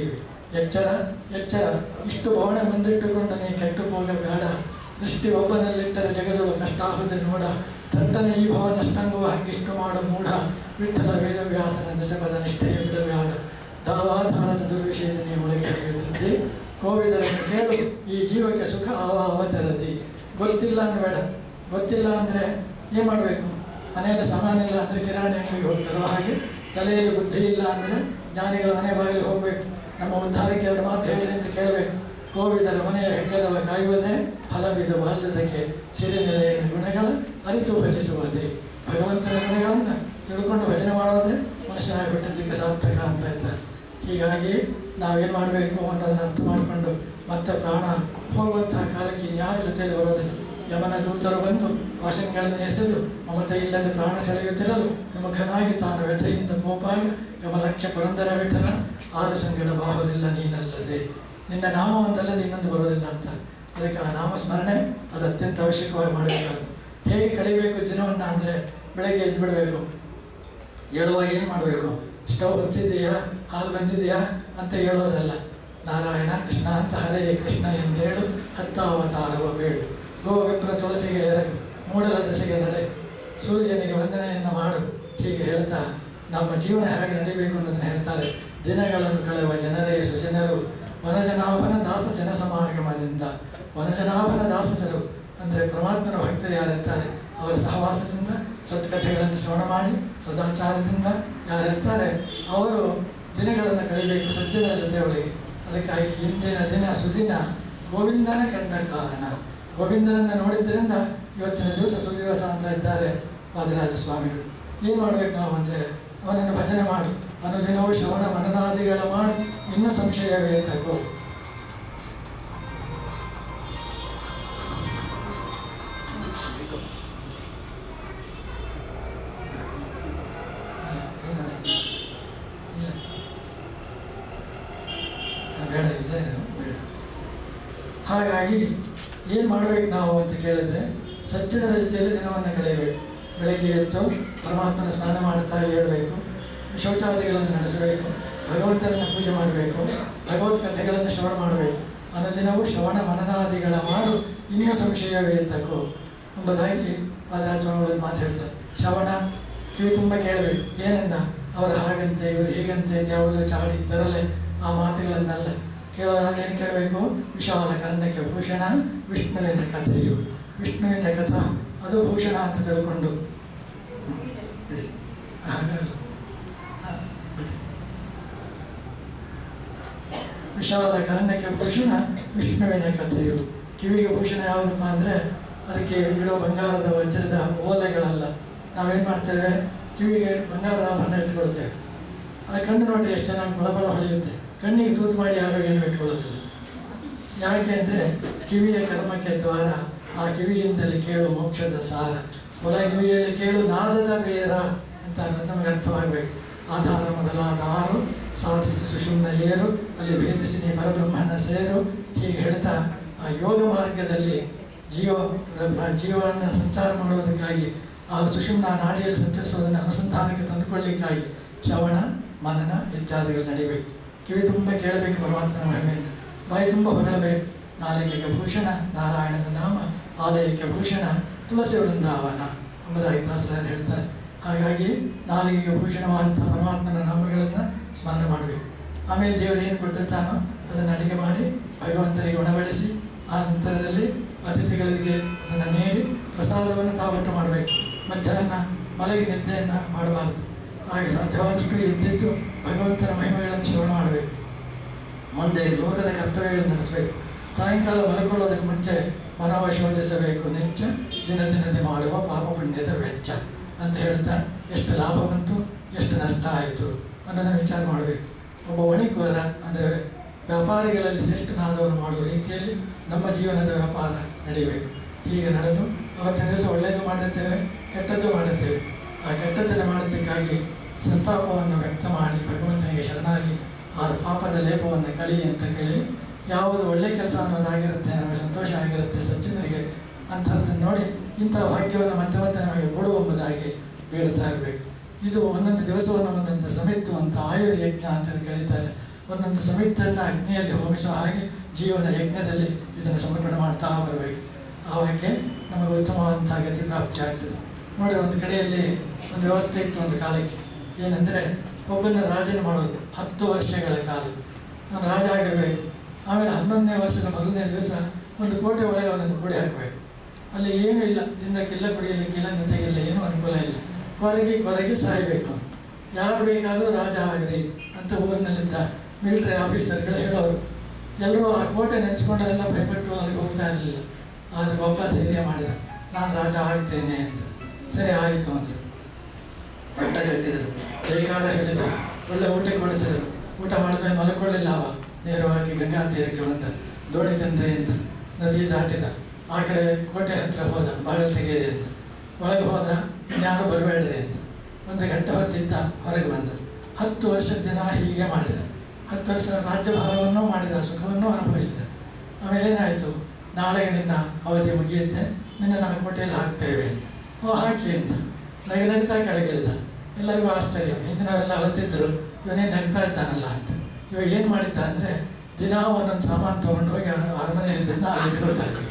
Speaker 1: ಎಚ್ಚರ ಎಚ್ಚರ ಇಷ್ಟು ಭವನ ಮುಂದಿಟ್ಟುಕೊಂಡು ನೀ ಕೆಟ್ಟು ಹೋಗಬೇಡ ದೃಷ್ಟಿ ಒಬ್ಬನಲ್ಲಿಟ್ಟರೆ ಜಗದಳು ಕಷ್ಟಾಹುದೆ ನೋಡ ತಟ್ಟನೆ ಈ ಭಾವ ನಷ್ಟಾಂಗವ ಹಂಗಿಷ್ಟು ಮಾಡ ಮೂಢ ವಿಠಲ ವೇದವ್ಯಾಸನ ನಿಜಪದ ನಿಷ್ಠೆಯ ಬಿಡಬೇಡ ದಾವಾಧಾರದ ದುರ್ವಿಷಯದ ನೀ ಒಳಗೆ ಹರಿಯುತ್ತಿದ್ದೆ ಕೋವಿದರನ್ನು ಕೇಳು ಈ ಜೀವಕ್ಕೆ ಸುಖ ಆವ ಅವತರದಿ ಗೊತ್ತಿಲ್ಲ ಬೇಡ ಗೊತ್ತಿಲ್ಲ ಅಂದರೆ ಏನು ಮಾಡಬೇಕು ಮನೆಯಲ್ಲಿ ಸಾಮಾನು ಇಲ್ಲ ಅಂದರೆ ಕಿರಾಣಿ ಅಂಗಡಿಗೆ ಹೋಗ್ತಾರೋ ಹಾಗೆ ತಲೆಯಲ್ಲಿ ಬುದ್ಧಿ ಇಲ್ಲ ಅಂದರೆ ಜ್ಞಾನಿಗಳ ಮನೆ ಬಾಗಿಲು ಹೋಗಬೇಕು ನಮ್ಮ ಉದ್ಧಾರಕ್ಕೆ ಎರಡು ಮಾತು ಹೇಳಿದೆ ಅಂತ ಕೇಳಬೇಕು ಕೋವಿದರ ಮನೆಯ ಹೆಗ್ಗದವ ಕಾಯುವುದೇ ಫಲವಿದು ಬಾಲ್ಯದಕ್ಕೆ ಸಿರಿನೆಲೆಯ ಗುಣಗಳ ಅರಿತು ಭಜಿಸುವುದೇ ಭಗವಂತನ ಗುಣಗಳನ್ನು ತಿಳ್ಕೊಂಡು ಭಜನೆ ಮಾಡೋದೇ ಮನುಷ್ಯನಾಗಿ ಹುಟ್ಟಿದ್ದಕ್ಕೆ ಸಾರ್ಥಕ ಅಂತ ಇದ್ದಾರೆ ಹೀಗಾಗಿ ನಾವೇನು ಮಾಡಬೇಕು ಅನ್ನೋದನ್ನ ಅರ್ಥ ಮಾಡಿಕೊಂಡು ಮತ್ತೆ ಪ್ರಾಣ ಹೋಗುವಂತಹ ಕಾಲಕ್ಕೆ ಇನ್ಯಾರ ಜೊತೆಯಲ್ಲಿ ಬರೋದಿಲ್ಲ ಯಮನ ದೂತರು ಬಂದು ವಾಸನೆಗಳನ್ನು ಎಸೆದು ಮಮತೆ ಇಲ್ಲದೆ ಪ್ರಾಣ ಸೆಳೆಯುತ್ತಿರಲು ವಿಮುಖನಾಗಿ ತಾನು ವ್ಯಥೆಯಿಂದ ಪೋಪಾಗ ಕಮಲಕ್ಷ ಪುರಂದರ ವಿಠಲ ಆರು ಸಂಗಡ ಬಾಹುಲಿಲ್ಲ ನೀನಲ್ಲದೆ ನಿನ್ನ ನಾಮವೊಂದಲ್ಲದೆ ಇನ್ನೊಂದು ಬರೋದಿಲ್ಲ ಅಂತ ಅದಕ್ಕೆ ಆ ನಾಮಸ್ಮರಣೆ ಅದು ಅತ್ಯಂತ ಅವಶ್ಯಕವಾಗಿ ಮಾಡಬೇಕಾದ್ದು ಹೇಗೆ ಕಳಿಬೇಕು ದಿನವನ್ನು ಅಂದರೆ ಬೆಳಗ್ಗೆ ಎದ್ದು ಬಿಡಬೇಕು ಹೇಳುವಾಗ ಏನು ಮಾಡಬೇಕು ಸ್ಟವ್ ಹೊತ್ತಿದೆಯಾ ಹಾಲು ಬಂದಿದೆಯಾ ಅಂತ ಹೇಳೋದಲ್ಲ ನಾರಾಯಣ ಕೃಷ್ಣ ಅಂತ ಹರೇ ಕೃಷ್ಣ ಎಂದೇಳು ಹತ್ತ ಅವತಾರವ ಬೇಡು ಗೋ ವಿಪ್ರ ತುಳಸಿಗೆ ಎರಗು ಮೂಡಲ ದಶೆಗೆ ನಡೆ ಸೂರ್ಯನಿಗೆ ವಂದನೆಯನ್ನು ಮಾಡು ಹೀಗೆ ಹೇಳ್ತಾ ನಮ್ಮ ಜೀವನ ಹೇಗೆ ನಡೀಬೇಕು ಅನ್ನೋದನ್ನ ಹೇಳ್ತಾರೆ ದಿನಗಳನ್ನು ಕಳೆಯುವ ಜನರೇ ಸುಜನರು ವನಜನಾಭನ ದಾಸ ಜನಸಮಾಗಮದಿಂದ ವನಜನಾಭನ ದಾಸರು ಅಂದರೆ ಪರಮಾತ್ಮನ ಭಕ್ತರು ಯಾರಿರ್ತಾರೆ ಅವರ ಸಹವಾಸದಿಂದ ಸತ್ಕಥೆಗಳನ್ನು ಶ್ರವಣ ಮಾಡಿ ಸದಾಚಾರದಿಂದ ಯಾರಿರ್ತಾರೆ ಅವರು ದಿನಗಳನ್ನು ಕಳಿಬೇಕು ಸಜ್ಜನರ ಜೊತೆಯೊಳಗೆ ಅದಕ್ಕಾಗಿ ಇಂದಿನ ದಿನ ಸುದಿನ ಗೋವಿಂದನ ಕಂಡ ಕಾರಣ ಗೋವಿಂದನನ್ನು ನೋಡಿದ್ದರಿಂದ ಇವತ್ತಿನ ದಿವಸ ಸುದಿವಸ ಅಂತ ಇದ್ದಾರೆ ವಾದಿರಾಜ ಸ್ವಾಮಿಗಳು ಏನು ಮಾಡಬೇಕು ನಾವು ಅಂದರೆ ಅವನನ್ನು ಭಜನೆ ಮಾಡು ಅನುದಿನವೂ ಶ್ರವಣ ಮನನಾದಿಗಳ ಮಾಡು ಇನ್ನೂ ಸಂಶಯವೇ ತಗೋ ಏನು ಅನಿಸ್ತು? ಇಲ್ಲ. ಬೇಡ ಇದೆ ಬೇಡ ಹಾಗಾಗಿ ಏನು ಮಾಡಬೇಕು ನಾವು ಅಂತ ಕೇಳಿದ್ರೆ ಸಜ್ಜನರ ಜೊತೆಯಲ್ಲಿ ದಿನವನ್ನು ಕಳೆಯಬೇಕು ಬೆಳಗ್ಗೆ ಎದ್ದು ಪರಮಾತ್ಮನ ಸ್ಮರಣೆ ಮಾಡ್ತಾ ಹೇಳಬೇಕು ಶೌಚಾದಿಗಳನ್ನು ನಡೆಸಬೇಕು ಭಗವಂತನನ್ನು ಪೂಜೆ ಮಾಡಬೇಕು ಭಗವತ್ ಕಥೆಗಳನ್ನು ಶ್ರವಣ ಮಾಡಬೇಕು ಅನುದಿನವೂ ಶ್ರವಣ ಮನನಾದಿಗಳ ಮಾಡು ಇನ್ನೂ ಸಂಶಯವೇ ತಗೋ ಎಂಬುದಾಗಿ ವಾದರಾಜಸ್ವಾಮಿಗಳು ಮಾತು ಹೇಳ್ತಾರೆ ಶ್ರವಣ ಕಿವಿ ತುಂಬ ಕೇಳಬೇಕು ಏನನ್ನ ಅವರು ಹಾಗಂತೆ ಇವರು ಹೀಗಂತೆ ಯಾವುದೋ ಚಾಡಿ ತರಲೆ ಆ ಮಾತುಗಳನ್ನೆಲ್ಲ ಕೇಳೋದಾಗ ಏನು ಕೇಳಬೇಕು ವಿಶಾಲ ಕರ್ಣಕ್ಕೆ ಭೂಷಣ ವಿಷ್ಣುವಿನ ಕಥೆಯು ವಿಷ್ಣುವಿನ ಕಥಾ ಅದು ಭೂಷಣ ಅಂತ ತಿಳ್ಕೊಂಡು ಹ್ಮ್, ಬಿಡಿ ಹಾಗಲ್ಲ ಆ, ಬಿಡಿ ವಿಶಾಲ ಕರ್ಣಕ್ಕೆ ಭೂಷಣ ವಿಷ್ಣುವಿನ ಕಥೆಯು ಕಿವಿಗೆ ಭೂಷಣ ಯಾವುದಪ್ಪ ಅಂದರೆ ಅದಕ್ಕೆ ಇಡೋ ಬಂಗಾರದ ವಜ್ರದ ಓಲೆಗಳಲ್ಲ ನಾವೇನು ಮಾಡ್ತೇವೆ ಕಿವಿಗೆ ಬಂಗಾರದ ಆಭರಣ ಇಟ್ಕೊಳ್ತೇವೆ ಆ ಕಣ್ಣು ನೋಡ್ರಿ ಎಷ್ಟು ಚೆನ್ನಾಗಿ ಬಳಬಳ ಹೊಳೆಯುತ್ತೆ ಕಣ್ಣಿಗೆ ತೂತು ಮಾಡಿ ಯಾರು ಏನು ಇಟ್ಕೊಳ್ಳೋದಿಲ್ಲ ಯಾಕೆ ಅಂದರೆ ಕಿವಿಯ ಕರ್ಮಕ್ಕೆ ದ್ವಾರ ಆ ಕಿವಿಯಿಂದಲೇ ಕೇಳು ಮೋಕ್ಷದ ಸಾರ ಒಳ ಕಿವಿಯಲ್ಲಿ ಕೇಳು ನಾದದ ಬೇರ ಅಂತ ನಮಗೆ ಅರ್ಥವಾಗಬೇಕು ಆಧಾರ ಮೊದಲಾದ ಆರು ಸಾಧಿಸಿ ಸುಷುಮ್ನ ಏರು ಅಲ್ಲಿ ಭೇದಿಸಿ ನೀ ಪರಬ್ರಹ್ಮನ ಸೇರು ಹೀಗೆ ಹೇಳ್ತಾ ಆ ಯೋಗ ಮಾರ್ಗದಲ್ಲಿ ಜೀವ ಜೀವನ ಸಂಚಾರ ಮಾಡುವುದಕ್ಕಾಗಿ ಆ ಸುಷುಮ್ನ ನಾಡಿಯಲ್ಲಿ ಸಂಚರಿಸುವುದನ್ನು ಅನುಸಂಧಾನಕ್ಕೆ ತಂದುಕೊಳ್ಳಿಕ್ಕಾಗಿ ಶ್ರವಣ ಮನನ ಇತ್ಯಾದಿಗಳು ನಡಿಬೇಕು ಕಿವಿ ತುಂಬ ಕೇಳಬೇಕು ಪರಮಾತ್ಮನ ಮಹಿಮೆಯನ್ನು ಬಾಯಿ ತುಂಬ ಹೊಗಳಬೇಕು ನಾಲಿಗೆಗೆ ಭೂಷಣ ನಾರಾಯಣನ ನಾಮ ಆಲಯಕ್ಕೆ ಭೂಷಣ ತುಳಸಿ ವೃಂದಾವನ ಎಂಬುದಾಗಿ ದಾಸರಾಯರು ಹೇಳ್ತಾರೆ ಹಾಗಾಗಿ ನಾಲಿಗೆಗೆ ಭೂಷಣವಾದಂಥ ಪರಮಾತ್ಮನ ನಾಮಗಳನ್ನು ಸ್ಮರಣೆ ಮಾಡಬೇಕು ಆಮೇಲೆ ದೇವರು ಏನು ಕೊಟ್ಟಿರ್ತಾನೋ ಅದನ್ನು ಅಡಿಗೆ ಮಾಡಿ ಭಗವಂತನಿಗೆ ಉಣಬಡಿಸಿ ಆ ನಂತರದಲ್ಲಿ ಅತಿಥಿಗಳಿಗೆ ಅದನ್ನು ನೀಡಿ ಪ್ರಸಾದವನ್ನು ತಾವಟ್ಟು ಮಾಡಬೇಕು ಮಧ್ಯಾಹ್ನ ಮಲಗಿ ನಿದ್ದೆಯನ್ನು ಮಾಡಬಾರದು ಹಾಗೆ ಸಾಧ್ಯವಾದಷ್ಟು ಎದ್ದಿದ್ದು ಭಗವಂತನ ಮಹಿಮೆಗಳನ್ನು ಶ್ರವಣ ಮಾಡಬೇಕು ಮುಂದೆ ಲೋಕದ ಕರ್ತವ್ಯಗಳನ್ನು ನಡೆಸಬೇಕು ಸಾಯಂಕಾಲ ಮಲ್ಕೊಳ್ಳೋದಕ್ಕೆ ಮುಂಚೆ ಮನವ ಶೋಧಿಸಬೇಕು ನೆಚ್ಚ ದಿನ ದಿನದಿ ಮಾಡುವ ಪಾಪ ಪುಣ್ಯದ ವೆಚ್ಚ ಅಂತ ಹೇಳ್ತಾ ಎಷ್ಟು ಲಾಭ ಬಂತು ಎಷ್ಟು ನಷ್ಟ ಆಯಿತು ಅನ್ನೋದನ್ನು ವಿಚಾರ ಮಾಡಬೇಕು ಒಬ್ಬ ವಣಿಕವರ ಅಂದರೆ ವ್ಯಾಪಾರಿಗಳಲ್ಲಿ ಶ್ರೇಷ್ಠನಾದವನು ಮಾಡುವ ರೀತಿಯಲ್ಲಿ ನಮ್ಮ ಜೀವನದ ವ್ಯಾಪಾರ ನಡೀಬೇಕು ಹೀಗೆ ನಡೆದು ಅವತ್ತಿನ ದಿವಸ ಒಳ್ಳೆಯದು ಮಾಡಿರ್ತೇವೆ ಕೆಟ್ಟದ್ದು ಮಾಡುತ್ತೇವೆ ಆ ಕೆಟ್ಟದ್ದನ್ನು ಮಾಡೋದಕ್ಕಾಗಿ ಸಂತಾಪವನ್ನು ವ್ಯಕ್ತ ಮಾಡಿ ಭಗವಂತನಿಗೆ ಶರಣಾಗಿ ಆ ಪಾಪದ ಲೇಪವನ್ನು ಕಳಿ ಅಂತ ಕೇಳಿ ಯಾವುದು ಒಳ್ಳೆ ಕೆಲಸ ಅನ್ನೋದಾಗಿರುತ್ತೆ ನಮಗೆ ಸಂತೋಷ ಆಗಿರುತ್ತೆ ಸಜ್ಜನರಿಗೆ ಅಂಥದ್ದನ್ನು ನೋಡಿ ಇಂಥ ಭಾಗ್ಯವನ್ನು ಮತ್ತೆ ಮತ್ತೆ ನಮಗೆ ಕೊಡುವೆಂಬುದಾಗಿ ಬೇಡ್ತಾ ಇರಬೇಕು ಇದು ಒಂದೊಂದು ದಿವಸವನ್ನು ಒಂದೊಂದು ಸಮಿತ್ತು ಅಂತ ಆಯುರ್ ಯಜ್ಞ ಅಂತ ಕರೀತಾರೆ ಒಂದೊಂದು ಸಮಿತನ್ನು ಅಗ್ನಿಯಲ್ಲಿ ಹೋಮಿಸುವ ಹಾಗೆ ಜೀವನ ಯಜ್ಞದಲ್ಲಿ ಇದನ್ನು ಸಮರ್ಪಣೆ ಮಾಡ್ತಾ ಬರಬೇಕು ಆವಾಗೆ ನಮಗೆ ಉತ್ತಮವಾದಂಥ ಗತಿ ಪ್ರಾಪ್ತಿ ಆಗ್ತದೆ ನೋಡಿ ಒಂದು ಕಡೆಯಲ್ಲಿ ಒಂದು ವ್ಯವಸ್ಥೆ ಇತ್ತು ಒಂದು ಕಾಲಕ್ಕೆ ಏನಂದರೆ ಒಬ್ಬನ ರಾಜನ ಮಾಡೋದು ಹತ್ತು ವರ್ಷಗಳ ಕಾಲ ಅವನು ರಾಜ ಆಗಿರಬೇಕು ಆಮೇಲೆ ಹನ್ನೊಂದನೇ ವರ್ಷದ ಮೊದಲನೇ ದಿವಸ ಒಂದು ಕೋಟೆ ಒಳಗೆ ಅವನನ್ನು ಕೂಡಿ ಹಾಕಬೇಕು ಅಲ್ಲಿ ಏನೂ ಇಲ್ಲ ತಿನ್ನಕ್ಕಿಲ್ಲ ಕುಡಿಯಲಿಕ್ಕಿಲ್ಲ ನಿದ್ದೆಗಿಲ್ಲ ಏನೂ ಅನುಕೂಲ ಇಲ್ಲ ಕೊರಗಿ ಕೊರಗಿ ಸಾಯಬೇಕು ಅವನು ಯಾರು ಬೇಕಾದರೂ ರಾಜ ಆಗಲಿ ಅಂತ ಊರಿನಲ್ಲಿದ್ದ ಮಿಲಿಟರಿ ಆಫೀಸರ್ಗಳು ಹೇಳೋರು ಎಲ್ಲರೂ ಆ ಕೋಟೆ ನೆನೆಸ್ಕೊಂಡರೆಲ್ಲ ಭಯಪಟ್ಟು ಅಲ್ಲಿಗೆ ಹೋಗ್ತಾ ಇರಲಿಲ್ಲ ಆದರೆ ಒಬ್ಬ ಧೈರ್ಯ ಮಾಡಿದ ನಾನು ರಾಜ ಆಗ್ತೇನೆ ಅಂತ ಸರಿ ಆಯಿತು ಅಂದರು ಪಟ್ಟ ಕಟ್ಟಿದರು ಜೈಕಾರ ಹೇಳಿದರು ಒಳ್ಳೆ ಊಟ ಕೊಡಿಸಿದರು ಊಟ ಮಾಡಿದ್ಮೇಲೆ ಮಲ್ಕೊಳ್ಳಿಲ್ಲ ಅವ ನೇರವಾಗಿ ಗಂಗಾ ತೀರಕ್ಕೆ ಬಂದ ದೋಣಿ ತಂದ್ರೆ ಅಂತ ನದಿ ದಾಟಿದ ಆ ಕಡೆ ಕೋಟೆ ಹತ್ರ ಹೋದ ಬಾಗಿಲು ತೆಗೀರಿ ಅಂತ ಒಳಗೆ ಹೋದ ಇನ್ಯಾರು ಬರಬೇಡ್ರಿ ಅಂತ ಒಂದು ಗಂಟೆ ಹೊತ್ತಿದ್ದ ಹೊರಗೆ ಬಂದ ಹತ್ತು ವರ್ಷದ ದಿನ ಹೀಗೆ ಮಾಡಿದ ಹತ್ತು ವರ್ಷ ರಾಜ್ಯಭಾರವನ್ನು ಮಾಡಿದ ಸುಖವನ್ನು ಅನುಭವಿಸಿದ ಆಮೇಲೆ ಏನಾಯಿತು ನಾಳೆಗೆ ನಿನ್ನ ಅವಧಿ ಮುಗಿಯುತ್ತೆ ನಿನ್ನ ನಾವು ಕೋಟೆಯಲ್ಲಿ ಹಾಕ್ತೇವೆ ಅಂತ ಓ ಹಾಕಿ ಅಂತ ನಗ ನಗ್ತಾ ಕೆಳಗಿಳಿದ ಎಲ್ಲರಿಗೂ ಆಶ್ಚರ್ಯ ಹಿಂದಿನವರೆಲ್ಲ ಅಳತಿದ್ರು ಇವನೇ ನಗ್ತಾ ಇದ್ದಾನಲ್ಲ ಅಂತ ಇವಾಗ ಏನು ಮಾಡಿದ್ದ ಅಂದರೆ ದಿನ ಒಂದೊಂದು ಸಾಮಾನು ತೊಗೊಂಡು ಹೋಗಿ ಅರಮನೆಯಲ್ಲಿ ದಿನ ಅಲ್ಲಿ ಇಟ್ಕೊಳ್ತಾ ಇದ್ದ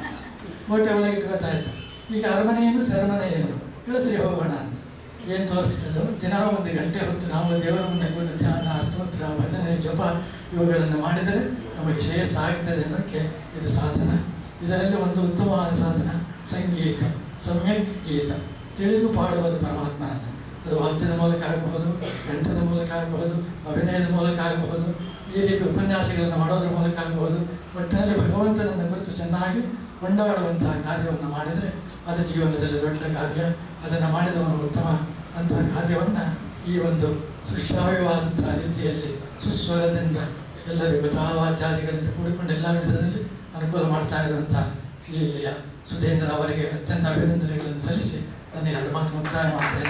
Speaker 1: ಕೋಟೆ ಒಳಗೆ ಇಟ್ಕೊಳ್ತಾ ಇದ್ದ ಈಗ ಅರಮನೆ ಏನು ಸೆರಮನೆ ಏನು ತಿಳಿಸ್ರಿ ಹೋಗೋಣ ಅಂತ ಏನು ತೋರಿಸ್ತಿದ್ರು ದಿನ ಒಂದು ಗಂಟೆ ಹೊತ್ತು ನಾವು ದೇವರ ಮುಂದೆ ಕೂತು ಧ್ಯಾನ ಸ್ತೋತ್ರ ಭಜನೆ ಜಪ ಇವುಗಳನ್ನು ಮಾಡಿದರೆ ನಮಗೆ ಶ್ರೇಯಸ್ಸಾಗ್ತದೆ ಅನ್ನೋಕ್ಕೆ ಇದು ಸಾಧನ ಇದರಲ್ಲಿ ಒಂದು ಉತ್ತಮವಾದ ಸಾಧನ ಸಂಗೀತ ಸಮ್ಯಕ್ ಗೀತ ತಿಳಿದು ಪಾಡುವುದು ಪರಮಾತ್ಮನನ್ನು ಅದು ವಾದ್ಯದ ಮೂಲಕ ಆಗಬಹುದು ಕಂಠದ ಮೂಲಕ ಆಗಬಹುದು ಅಭಿನಯದ ಮೂಲಕ ಆಗಬಹುದು ಈ ರೀತಿ ಉಪನ್ಯಾಸಗಳನ್ನು ಮಾಡೋದ್ರ ಮೂಲಕ ಆಗಬಹುದು ಒಟ್ಟಿನಲ್ಲಿ ಭಗವಂತನನ್ನು ಕುರಿತು ಚೆನ್ನಾಗಿ ಕೊಂಡಾಡುವಂತಹ ಕಾರ್ಯವನ್ನು ಮಾಡಿದರೆ ಅದು ಜೀವನದಲ್ಲಿ ದೊಡ್ಡ ಕಾರ್ಯ ಅದನ್ನು ಮಾಡಿದವನು ಉತ್ತಮ ಅಂತಹ ಕಾರ್ಯವನ್ನು ಈ ಒಂದು ಸುಶ್ರಾವ್ಯವಾದಂತಹ ರೀತಿಯಲ್ಲಿ ಸುಸ್ವರದಿಂದ ಎಲ್ಲರಿಗೂ ತಾಳವಾದ್ಯಾದಿಗಳಿಂದ ಕೂಡಿಕೊಂಡು ಎಲ್ಲ ವಿಧದಲ್ಲಿ ಅನುಕೂಲ ಮಾಡ್ತಾ ಇರುವಂಥ ಇಲ್ಲಿಯ ಸುಧೇಂದ್ರ ಅವರಿಗೆ ಅತ್ಯಂತ ಅಭಿನಂದನೆಗಳನ್ನು ಸಲ್ಲಿಸಿ ನನ್ನ ಎರಡು ಮಾತು ಮುಕ್ತಾಯ ಮಾಡ್ತೇನೆ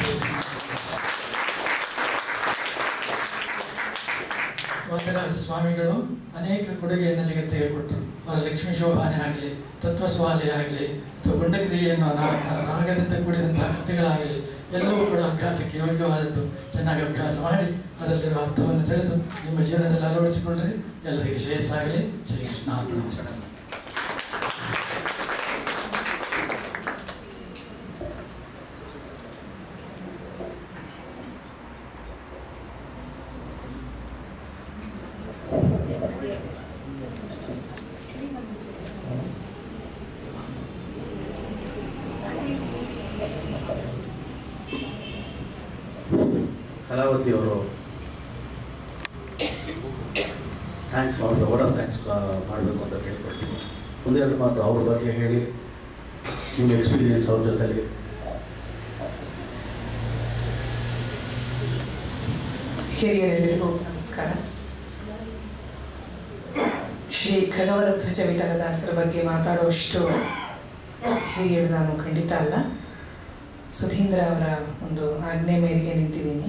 Speaker 1: ವಂದರಾಜ ಸ್ವಾಮಿಗಳು ಅನೇಕ ಕೊಡುಗೆಯನ್ನು ಜಗತ್ತಿಗೆ ಕೊಟ್ಟರು ಅವರ ಲಕ್ಷ್ಮೀ ಶೋಭಾನೆ ಆಗಲಿ ತತ್ವಸ್ವಾಲೆ ಆಗಲಿ ಅಥವಾ ಗುಂಡಕ್ರಿಯೆಯನ್ನು ರಾಗದಿಂದ ಕೂಡಿದಂತಹ ಕೃತಿಗಳಾಗಲಿ ಎಲ್ಲವೂ ಕೂಡ ಅಭ್ಯಾಸಕ್ಕೆ ಯೋಗ್ಯವಾದದ್ದು ಚೆನ್ನಾಗಿ ಅಭ್ಯಾಸ ಮಾಡಿ ಅದರಲ್ಲಿರುವ ಅರ್ಥವನ್ನು ತಿಳಿದು ನಿಮ್ಮ ಜೀವನದಲ್ಲಿ ಅಳವಡಿಸಿಕೊಂಡ್ರೆ ಎಲ್ಲರಿಗೆ ಶ್ರೇಯಸ್ಸಾಗಲಿ ಶ್ರೀಕೃಷ್ಣ ನಮಸ್ಕಾರ
Speaker 2: ಕಲಾವತಿ ಅವರು ಥ್ಯಾಂಕ್ಸ್ ಅವ್ರಿಗೆ ಅವರ ಥ್ಯಾಂಕ್ಸ್ ಮಾಡಬೇಕು ಅಂತ ಕೇಳ್ಕೊಳ್ತೀನಿ ಒಂದೆರಡು ಮಾತು ಅವ್ರ ಬಗ್ಗೆ ಹೇಳಿ ನಿಮ್ಮ ಎಕ್ಸ್ಪೀರಿಯನ್ಸ್ ಅವ್ರ ಜೊತೆಲಿ
Speaker 3: ಹಿರಿಯರೆಲ್ಲರಿಗೂ ನಮಸ್ಕಾರ ಶ್ರೀ ಖಗವರ ಧ್ವಜ ವಿಠಲದಾಸರ ಬಗ್ಗೆ ಮಾತಾಡುವಷ್ಟು ಹಿರಿಯರು ನಾನು ಖಂಡಿತ ಅಲ್ಲ ಸುಧೀಂದ್ರ ಅವರ ಒಂದು ಆಜ್ಞೆ ಮೇರೆಗೆ ನಿಂತಿದ್ದೀನಿ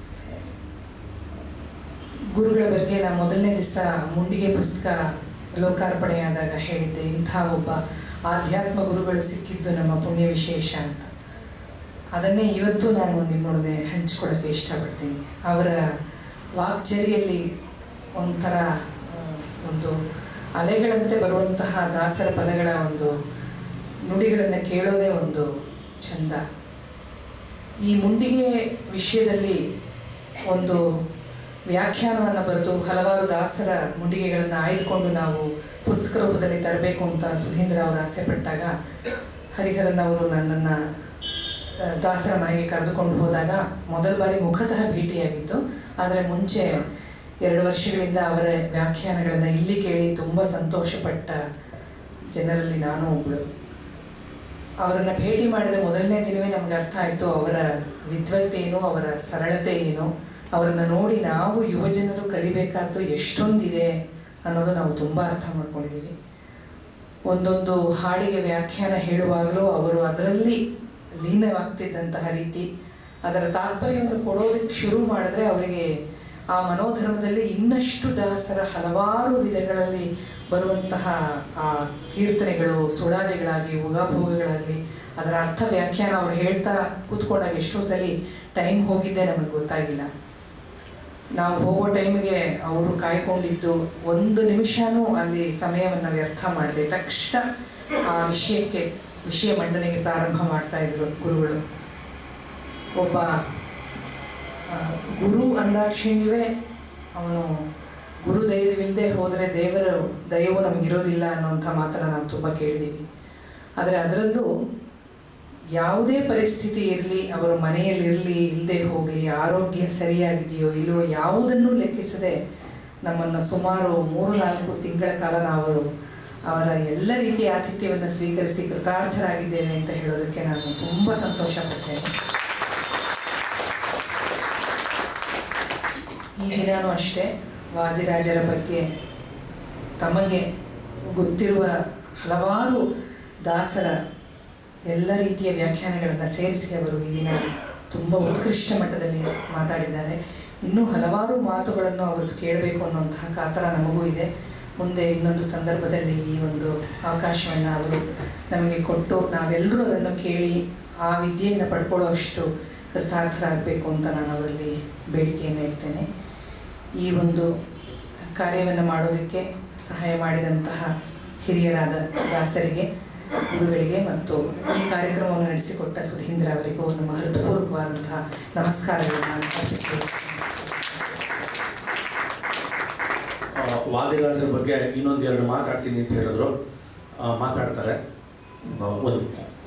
Speaker 3: ಗುರುಗಳ ಬಗ್ಗೆ ನಾನು ಮೊದಲನೇ ದಿವಸ ಮುಂಡಿಗೆ ಪುಸ್ತಕ ಲೋಕಾರ್ಪಣೆಯಾದಾಗ ಹೇಳಿದ್ದೆ ಇಂಥ ಒಬ್ಬ ಆಧ್ಯಾತ್ಮ ಗುರುಗಳು ಸಿಕ್ಕಿದ್ದು ನಮ್ಮ ಪುಣ್ಯ ವಿಶೇಷ ಅಂತ ಅದನ್ನೇ ಇವತ್ತು ನಾನು ನಿಮ್ಮೊಡನೆ ಹಂಚ್ಕೊಳ್ಳೋಕ್ಕೆ ಇಷ್ಟಪಡ್ತೀನಿ ಅವರ ವಾಕ್ಚರಿಯಲ್ಲಿ ಒಂಥರ ಆ, ಒಂದು ಅಲೆಗಳಂತೆ ಬರುವಂತಹ ದಾಸರ ಪದಗಳ ಒಂದು ನುಡಿಗಳನ್ನು ಕೇಳೋದೇ ಒಂದು ಚಂದ ಈ ಮುಂಡಿಗೆ ವಿಷಯದಲ್ಲಿ ಒಂದು ವ್ಯಾಖ್ಯಾನವನ್ನು ಬರೆದು ಹಲವಾರು ದಾಸರ ಮುಂಡಿಗೆಗಳನ್ನು ಆಯ್ದುಕೊಂಡು ನಾವು ಪುಸ್ತಕ ರೂಪದಲ್ಲಿ ತರಬೇಕು ಅಂತ ಸುಧೀಂದ್ರ ಅವರು ಆಸೆ ಪಟ್ಟಾಗ ಹರಿಹರನ್ ಅವರು ನನ್ನನ್ನು ಆ, ದಾಸರ ಮನೆಗೆ ಕರೆದುಕೊಂಡು ಹೋದಾಗ ಮೊದಲ ಬಾರಿ ಮುಖತಃ ಭೇಟಿಯಾಗಿತ್ತು ಆದರೆ ಮುಂಚೆ ಎರಡು ವರ್ಷಗಳಿಂದ ಅವರ ವ್ಯಾಖ್ಯಾನಗಳನ್ನು ಇಲ್ಲಿ ಕೇಳಿ ತುಂಬ ಸಂತೋಷಪಟ್ಟ ಜನರಲ್ಲಿ ನಾನು ಒಬ್ಬಳು ಅವರನ್ನು ಭೇಟಿ ಮಾಡಿದ ಮೊದಲನೇ ದಿನವೇ ನಮಗೆ ಅರ್ಥ ಆಯಿತು ಅವರ ವಿದ್ವತ್ತೇನು ಅವರ ಸರಳತೆ ಏನು ಅವರನ್ನು ನೋಡಿ ನಾವು ಯುವಜನರು ಕಲಿಬೇಕಾದ್ದು ಎಷ್ಟೊಂದಿದೆ ಅನ್ನೋದು ನಾವು ತುಂಬ ಅರ್ಥ ಮಾಡ್ಕೊಂಡಿದ್ದೀವಿ ಒಂದೊಂದು ಹಾಡಿಗೆ ವ್ಯಾಖ್ಯಾನ ಹೇಳುವಾಗಲೂ ಅವರು ಅದರಲ್ಲಿ ಲೀನವಾಗ್ತಿದ್ದಂತಹ ರೀತಿ ಅದರ ತಾತ್ಪರ್ಯವನ್ನು ಕೊಡೋದಕ್ಕೆ ಶುರು ಮಾಡಿದ್ರೆ ಅವರಿಗೆ ಆ ಮನೋಧರ್ಮದಲ್ಲಿ ಇನ್ನಷ್ಟು ದಾಸರ ಹಲವಾರು ವಿಧಗಳಲ್ಲಿ ಬರುವಂತಹ ಆ ಕೀರ್ತನೆಗಳು ಸುಳಾದಿಗಳಾಗಿ ಉಗಾಭೋಗಗಳಾಗಲಿ ಅದರ ಅರ್ಥ ವ್ಯಾಖ್ಯಾನ ಅವ್ರು ಹೇಳ್ತಾ ಕೂತ್ಕೊಂಡಾಗ ಎಷ್ಟೋ ಸಲ ಟೈಮ್ ಹೋಗಿದ್ದೆ ನಮಗೆ ಗೊತ್ತಾಗಿಲ್ಲ ನಾವು ಹೋಗೋ ಟೈಮ್ಗೆ ಅವರು ಕಾಯ್ಕೊಂಡಿದ್ದು ಒಂದು ನಿಮಿಷನೂ ಅಲ್ಲಿ ಸಮಯವನ್ನು ವ್ಯರ್ಥ ಮಾಡದೆ ತಕ್ಷಣ ಆ ವಿಷಯಕ್ಕೆ ವಿಷಯ ಮಂಡನೆಗೆ ಪ್ರಾರಂಭ ಮಾಡ್ತಾ ಇದ್ರು ಗುರುಗಳು ಒಬ್ಬ ಆ, ಗುರು ಅಂದಾಕ್ಷಿಣ್ಯವೇ ಅವನು ಗುರು ದಯವಿಲ್ಲದೆ ಹೋದರೆ ದೇವರ ದಯವು ನಮಗಿರೋದಿಲ್ಲ ಅನ್ನೋಂಥ ಮಾತನ್ನು ನಾವು ತುಂಬ ಕೇಳಿದ್ದೀವಿ ಆದರೆ ಅದರಲ್ಲೂ ಯಾವುದೇ ಪರಿಸ್ಥಿತಿ ಇರಲಿ ಅವರ ಮನೆಯಲ್ಲಿರಲಿ ಇಲ್ಲದೆ ಹೋಗಲಿ ಆರೋಗ್ಯ ಸರಿಯಾಗಿದೆಯೋ ಇಲ್ಲವೋ ಯಾವುದನ್ನೂ ಲೆಕ್ಕಿಸದೆ ನಮ್ಮನ್ನು ಸುಮಾರು ಮೂರು ನಾಲ್ಕು ತಿಂಗಳ ಕಾಲ ನಾವು ಅವರ ಎಲ್ಲ ರೀತಿಯ ಆತಿಥ್ಯವನ್ನು ಸ್ವೀಕರಿಸಿ ಕೃತಾರ್ಥರಾಗಿದ್ದೇವೆ ಅಂತ ಹೇಳೋದಕ್ಕೆ ನಾನು ತುಂಬ ಸಂತೋಷ ಪಡ್ತೇನೆ ಈ ದಿನಾನೂ ಅಷ್ಟೇ ವಾದಿರಾಜರ ಬಗ್ಗೆ ತಮಗೆ ಗೊತ್ತಿರುವ ಹಲವಾರು ದಾಸರ ಎಲ್ಲ ರೀತಿಯ ವ್ಯಾಖ್ಯಾನಗಳನ್ನು ಸೇರಿಸಿ ಅವರು ಈ ದಿನ ತುಂಬ ಉತ್ಕೃಷ್ಟ ಮಟ್ಟದಲ್ಲಿ ಮಾತಾಡಿದ್ದಾರೆ ಇನ್ನೂ ಹಲವಾರು ಮಾತುಗಳನ್ನು ಅವ್ರದ್ದು ಕೇಳಬೇಕು ಅನ್ನುವಂತಹ ಕಾತರ ನಮಗೂ ಇದೆ ಮುಂದೆ ಇನ್ನೊಂದು ಸಂದರ್ಭದಲ್ಲಿ ಈ ಒಂದು ಅವಕಾಶವನ್ನು ಅವರು ನಮಗೆ ಕೊಟ್ಟು ನಾವೆಲ್ಲರೂ ಅದನ್ನು ಕೇಳಿ ಆ ವಿದ್ಯೆಯನ್ನು ಪಡ್ಕೊಳ್ಳೋ ಅಷ್ಟು ಕೃತಾರ್ಥರಾಗಬೇಕು ಅಂತ ನಾನು ಅವರಲ್ಲಿ ಬೇಡಿಕೆಯನ್ನು ಇಡ್ತೇನೆ ಈ ಒಂದು ಕಾರ್ಯವನ್ನು ಮಾಡೋದಕ್ಕೆ ಸಹಾಯ ಮಾಡಿದಂತಹ ಹಿರಿಯರಾದ ದಾಸರಿಗೆ ಗುರುಗಳಿಗೆ ಮತ್ತು ಈ ಕಾರ್ಯಕ್ರಮವನ್ನು ನಡೆಸಿಕೊಟ್ಟ ಸುಧೀಂದ್ರ ಅವರಿಗೂ ನಮ್ಮ ಹೃತ್ಪೂರ್ವಕವಾದಂತಹ ನಮಸ್ಕಾರಗಳನ್ನು ಅರ್ಪಿಸಬೇಕು
Speaker 2: ಆ, ವಾದಿರಾಜರ ಬಗ್ಗೆ ಇನ್ನೊಂದು ಎರಡು ಮಾತಾಡ್ತೀನಿ ಅಂತ ಹೇಳಿದ್ರು ಆ, ಮಾತಾಡ್ತಾರೆ ಆ, ಒಂದು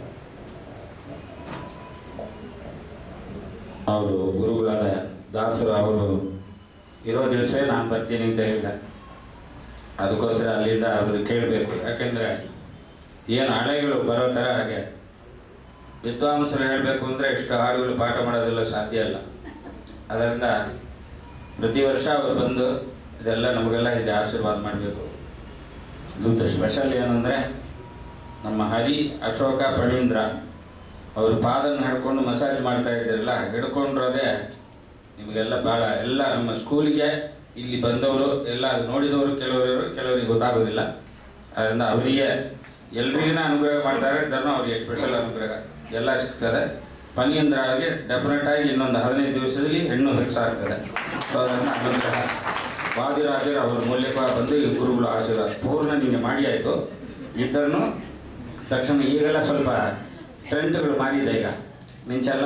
Speaker 4: ಅವರು ಗುರುಗಳಾದ ದಾಸರು ಅವರು ಇರೋ ದಿವಸವೇ ನಾನು ಬರ್ತೀನಿ ಅಂತ ಹೇಳಿದ ಅದಕ್ಕೋಸ್ಕರ ಅಲ್ಲಿಂದ ಅವ್ರದ್ದು ಕೇಳಬೇಕು ಯಾಕೆಂದರೆ ಏನು ಹಳೆಗಳು ಬರೋ ಥರ ಹಾಗೆ ವಿದ್ವಾಂಸರು ಹೇಳಬೇಕು ಅಂದರೆ ಇಷ್ಟು ಹಾಡುಗಳು ಪಾಠ ಮಾಡೋದೆಲ್ಲ ಸಾಧ್ಯ ಇಲ್ಲ ಅದರಿಂದ ಪ್ರತಿ ವರ್ಷ ಅವರು ಬಂದು ಇದೆಲ್ಲ ನಮಗೆಲ್ಲ ಹೀಗೆ ಆಶೀರ್ವಾದ ಮಾಡಬೇಕು ಇವತ್ತು ಸ್ಪೆಷಲ್ ಏನಂದರೆ ನಮ್ಮ ಹರಿ ಅಶೋಕ ಫಣೀಂದ್ರ ಅವ್ರ ಪಾದನ ಹಿಡ್ಕೊಂಡು ಮಸಾಜ್ ಮಾಡ್ತಾ ಇದ್ದಿರಲ್ಲ ಹಿಡ್ಕೊಂಡಿರೋದೇ ನಿಮಗೆಲ್ಲ ಭಾಳ ಎಲ್ಲ ನಮ್ಮ ಸ್ಕೂಲಿಗೆ ಇಲ್ಲಿ ಬಂದವರು ಎಲ್ಲ ಅದು ನೋಡಿದವರು ಕೆಲವರು ಕೆಲವರಿಗೆ ಗೊತ್ತಾಗೋದಿಲ್ಲ ಅದರಿಂದ ಅವರಿಗೆ ಎಲ್ರಿಗಿನ ಅನುಗ್ರಹ ಮಾಡ್ತಾರೆ ಧರ್ಮ ಅವರಿಗೆ ಸ್ಪೆಷಲ್ ಅನುಗ್ರಹ ಎಲ್ಲ ಸಿಗ್ತದೆ ಫಣೀಂದ್ರ ಅವರಿಗೆ ಡೆಫಿನೆಟ್ ಆಗಿ ಇನ್ನೊಂದು ಹದಿನೈದು ದಿವಸದಲ್ಲಿ ಹೆಣ್ಣು ಫಿಕ್ಸ್ ಆಗ್ತದೆ ಸೊ ಅದನ್ನು ಅನುಗ್ರಹ ವಾದಿರಾಜರು ಅವರ ಮೂಲಕ ಬಂದು ಈ ಗುರುಗಳು ಆಶೀರ್ವಾದ ಪೂರ್ಣ ನಿಮಗೆ ಮಾಡಿ ಆಯಿತು ಇಬ್ಬರನ್ನು ತಕ್ಷಣ ಈಗೆಲ್ಲ ಸ್ವಲ್ಪ ಟ್ರೆಂಡ್ಗಳು ಮಾರಿದೆ ಈಗ ಮುಂಚೆಲ್ಲ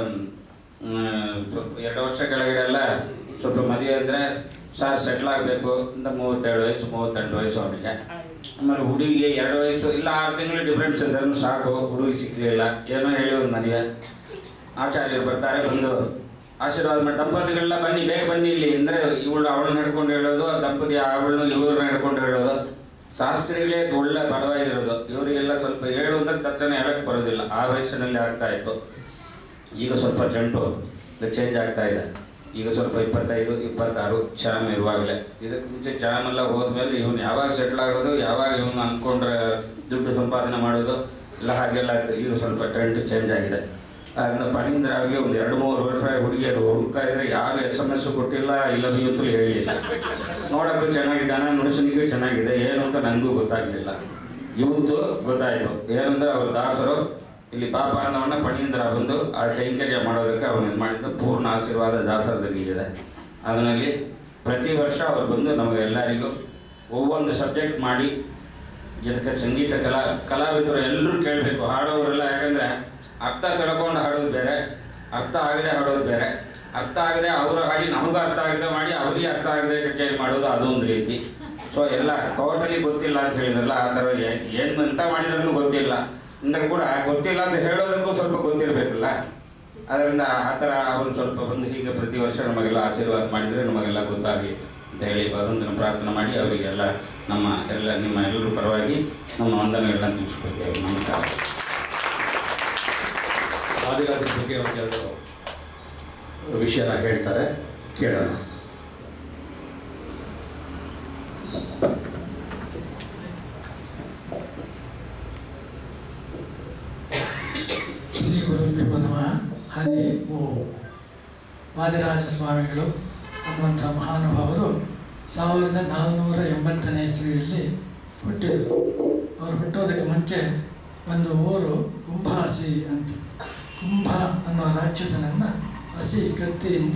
Speaker 4: ಮ್, ಸ್ವಲ್ಪ ಎರಡು ವರ್ಷ ಕೆಳಗಡೆ ಎಲ್ಲ ಸ್ವಲ್ಪ ಮದುವೆ ಅಂದರೆ ಸಾರ್ ಸೆಟ್ಲ್ ಆಗಬೇಕು ಅಂತ ಮೂವತ್ತೇಳು ವಯಸ್ಸು ಮೂವತ್ತೆಂಟು ವಯಸ್ಸು ಅವನಿಗೆ ಆಮೇಲೆ ಹುಡುಗಿಗೆ ಎರಡು ವಯಸ್ಸು ಇಲ್ಲ ಆರು ತಿಂಗಳು ಡಿಫ್ರೆನ್ಸ್ ಇದ್ರೂ ಸಾಕು ಹುಡುಗಿ ಸಿಕ್ಕಲಿಲ್ಲ ಏನೋ ಹೇಳಿ ಒಂದು ಮದುವೆ ಆಚಾರ್ಯರು ಬರ್ತಾರೆ ಬಂದು ಆಶೀರ್ವಾದ ಮಾಡಿ ದಂಪತಿಗಳೆಲ್ಲ ಬನ್ನಿ ಬೇಗ ಬನ್ನಿ ಇಲ್ಲಿ ಅಂದರೆ ಇವಳು ಅವಳನ್ನ ಹಿಡ್ಕೊಂಡು ಹೇಳೋದು ಆ ದಂಪತಿ ಅವಳನ್ನು ಇವ್ರನ್ನ ಹಿಡ್ಕೊಂಡು ಹೇಳೋದು ಶಾಸ್ತ್ರಿಗಳೇ ಒಳ್ಳೆ ಬಡವಾಗಿರೋದು ಇವರಿಗೆಲ್ಲ ಸ್ವಲ್ಪ ಹೇಳು ಅಂದ್ರೆ ತಕ್ಷಣ ಹೇಳಕ್ಕೆ ಬರೋದಿಲ್ಲ ಆ ವಯಸ್ಸಿನಲ್ಲಿ ಆಗ್ತಾ ಇತ್ತು ಈಗ ಸ್ವಲ್ಪ ಜಂಟು ಚೇಂಜ್ ಆಗ್ತಾ ಇದೆ ಈಗ ಸ್ವಲ್ಪ ಇಪ್ಪತ್ತೈದು ಇಪ್ಪತ್ತಾರು ಚಾಮ್ ಇರುವಾಗಲೇ ಇದಕ್ಕೆ ಮುಂಚೆ ಚಾಮ್ ಎಲ್ಲ ಹೋದ್ಮೇಲೆ ಇವನು ಯಾವಾಗ ಸೆಟ್ಲ್ ಆಗೋದು ಯಾವಾಗ ಇವನು ಅಂದ್ಕೊಂಡ್ರೆ ದುಡ್ಡು ಸಂಪಾದನೆ ಮಾಡೋದು ಎಲ್ಲ ಹಾಗೆಲ್ಲ ಆಯ್ತು ಈಗ ಸ್ವಲ್ಪ ಟ್ರೆಂಡ್ ಚೇಂಜ್ ಆಗಿದೆ ಅದರಿಂದ ಫಣೀಂದ್ರ ಅವ್ರಿಗೆ ಒಂದು ಎರಡು ಮೂರು ವರ್ಷ ಹುಡುಗಿಯರು ಹುಡುಕ್ತಾ ಇದ್ರೆ ಯಾರು ಎಸ್ ಎಮ್ ಎಸ್ ಕೊಟ್ಟಿಲ್ಲ ಇಲ್ಲ ಅಂತಲೂ ಹೇಳಿಲ್ಲ ನೋಡೋಕ್ಕೂ ಚೆನ್ನಾಗಿದ್ದಾನೆ ನುಡಿಸನಿಗೂ ಚೆನ್ನಾಗಿದೆ ಏನು ಅಂತ ನನಗೂ ಗೊತ್ತಾಗಲಿಲ್ಲ ಇವತ್ತು ಗೊತ್ತಾಯಿತು ಏನಂದ್ರೆ ಅವ್ರ ದಾಸರು ಇಲ್ಲಿ ಪಾಪ ಅನ್ನೋವನ್ನ ಫಣೀಂದ್ರ ಬಂದು ಆ ಕೈಂಕರ್ಯ ಮಾಡೋದಕ್ಕೆ ಅವನು ಇದು ಮಾಡಿದ್ದು ಪೂರ್ಣ ಆಶೀರ್ವಾದ ದಾಸರದಲ್ಲಿದೆ ಅದರಲ್ಲಿ ಪ್ರತಿ ವರ್ಷ ಅವ್ರು ಬಂದು ನಮಗೆ ಎಲ್ಲರಿಗೂ ಒவ்வೊಂದು ಸಬ್ಜೆಕ್ಟ್ ಮಾಡಿ ಇದಕ್ಕೆ ಸಂಗೀತ ಕಲಾ ಕಲಾವಿದರು ಎಲ್ಲರೂ ಕೇಳಬೇಕು ಹಾಡೋರೆಲ್ಲ ಯಾಕಂದರೆ ಅರ್ಥ ತಿಳ್ಕೊಂಡು ಹಾಡೋದು ಬೇರೆ ಅರ್ಥ ಆಗದೆ ಹಾಡೋದು ಬೇರೆ ಅರ್ಥ ಆಗದೆ ಅವರು ಹಾಡಿ ನಮಗೂ ಅರ್ಥ ಆಗದೆ ಮಾಡಿ ಅವರಿಗೆ ಅರ್ಥ ಆಗದೆ ಕಚೇರಿ ಮಾಡೋದು ಅದೊಂದು ರೀತಿ ಸೊ ಎಲ್ಲ ಟೋಟಲಿ ಗೊತ್ತಿಲ್ಲ ಅಂತ ಹೇಳಿದ್ರಲ್ಲ ಆ ಥರ ಏನು ಎಂತ ಮಾಡಿದ್ರೂ ಗೊತ್ತಿಲ್ಲ ಅಂದ್ರೆ ಕೂಡ ಗೊತ್ತಿಲ್ಲ ಅಂತ ಹೇಳೋದಕ್ಕೂ ಸ್ವಲ್ಪ ಗೊತ್ತಿರಬೇಕಲ್ಲ ಅದರಿಂದ ಆ ಥರ ಅವರು ಸ್ವಲ್ಪ ಬಂದು ಹೀಗೆ ಪ್ರತಿ ವರ್ಷ ನಮಗೆಲ್ಲ ಆಶೀರ್ವಾದ ಮಾಡಿದರೆ ನಮಗೆಲ್ಲ ಗೊತ್ತಾಗಲಿ ಅಂತ ಹೇಳಿ ಭಗವಂತನ ಪ್ರಾರ್ಥನೆ ಮಾಡಿ ಅವರಿಗೆಲ್ಲ ನಮ್ಮ ಎಲ್ಲ ನಿಮ್ಮ ಎಲ್ಲರ ಪರವಾಗಿ ನಮ್ಮ ವಂದನೆಗಳನ್ನ ತಿಳಿಸ್ಕೊಳ್ತೇವೆ ನಮಸ್ಕಾರ
Speaker 2: ವಾದಿರಾಜರ ಬಗ್ಗೆ ಒಂದೆರಡು ವಿಷಯನ ಹೇಳ್ತಾರೆ ಕೇಳೋಣ
Speaker 1: ಶ್ರೀ ಗುರುಭ್ಯೋ ನಮಃ ಹರಿ ಓಂ ವಾದಿರಾಜ ಸ್ವಾಮಿಗಳು ಅನ್ನುವಂಥ ಮಹಾನುಭಾವರು ಸಾವಿರದ ನಾಲ್ನೂರ ಎಂಬತ್ತನೇ ಇಸ್ವಿಯಲ್ಲಿ ಹುಟ್ಟಿದರು ಅವರು ಹುಟ್ಟೋದಕ್ಕೆ ಮುಂಚೆ ಒಂದು ಊರು ಕುಂಭಾಸಿ ಅಂತ ಕುಂಭ ಅನ್ನೋ ರಾಕ್ಷಸನನ್ನು ಹಸಿ ಕತ್ತಿಯಿಂದ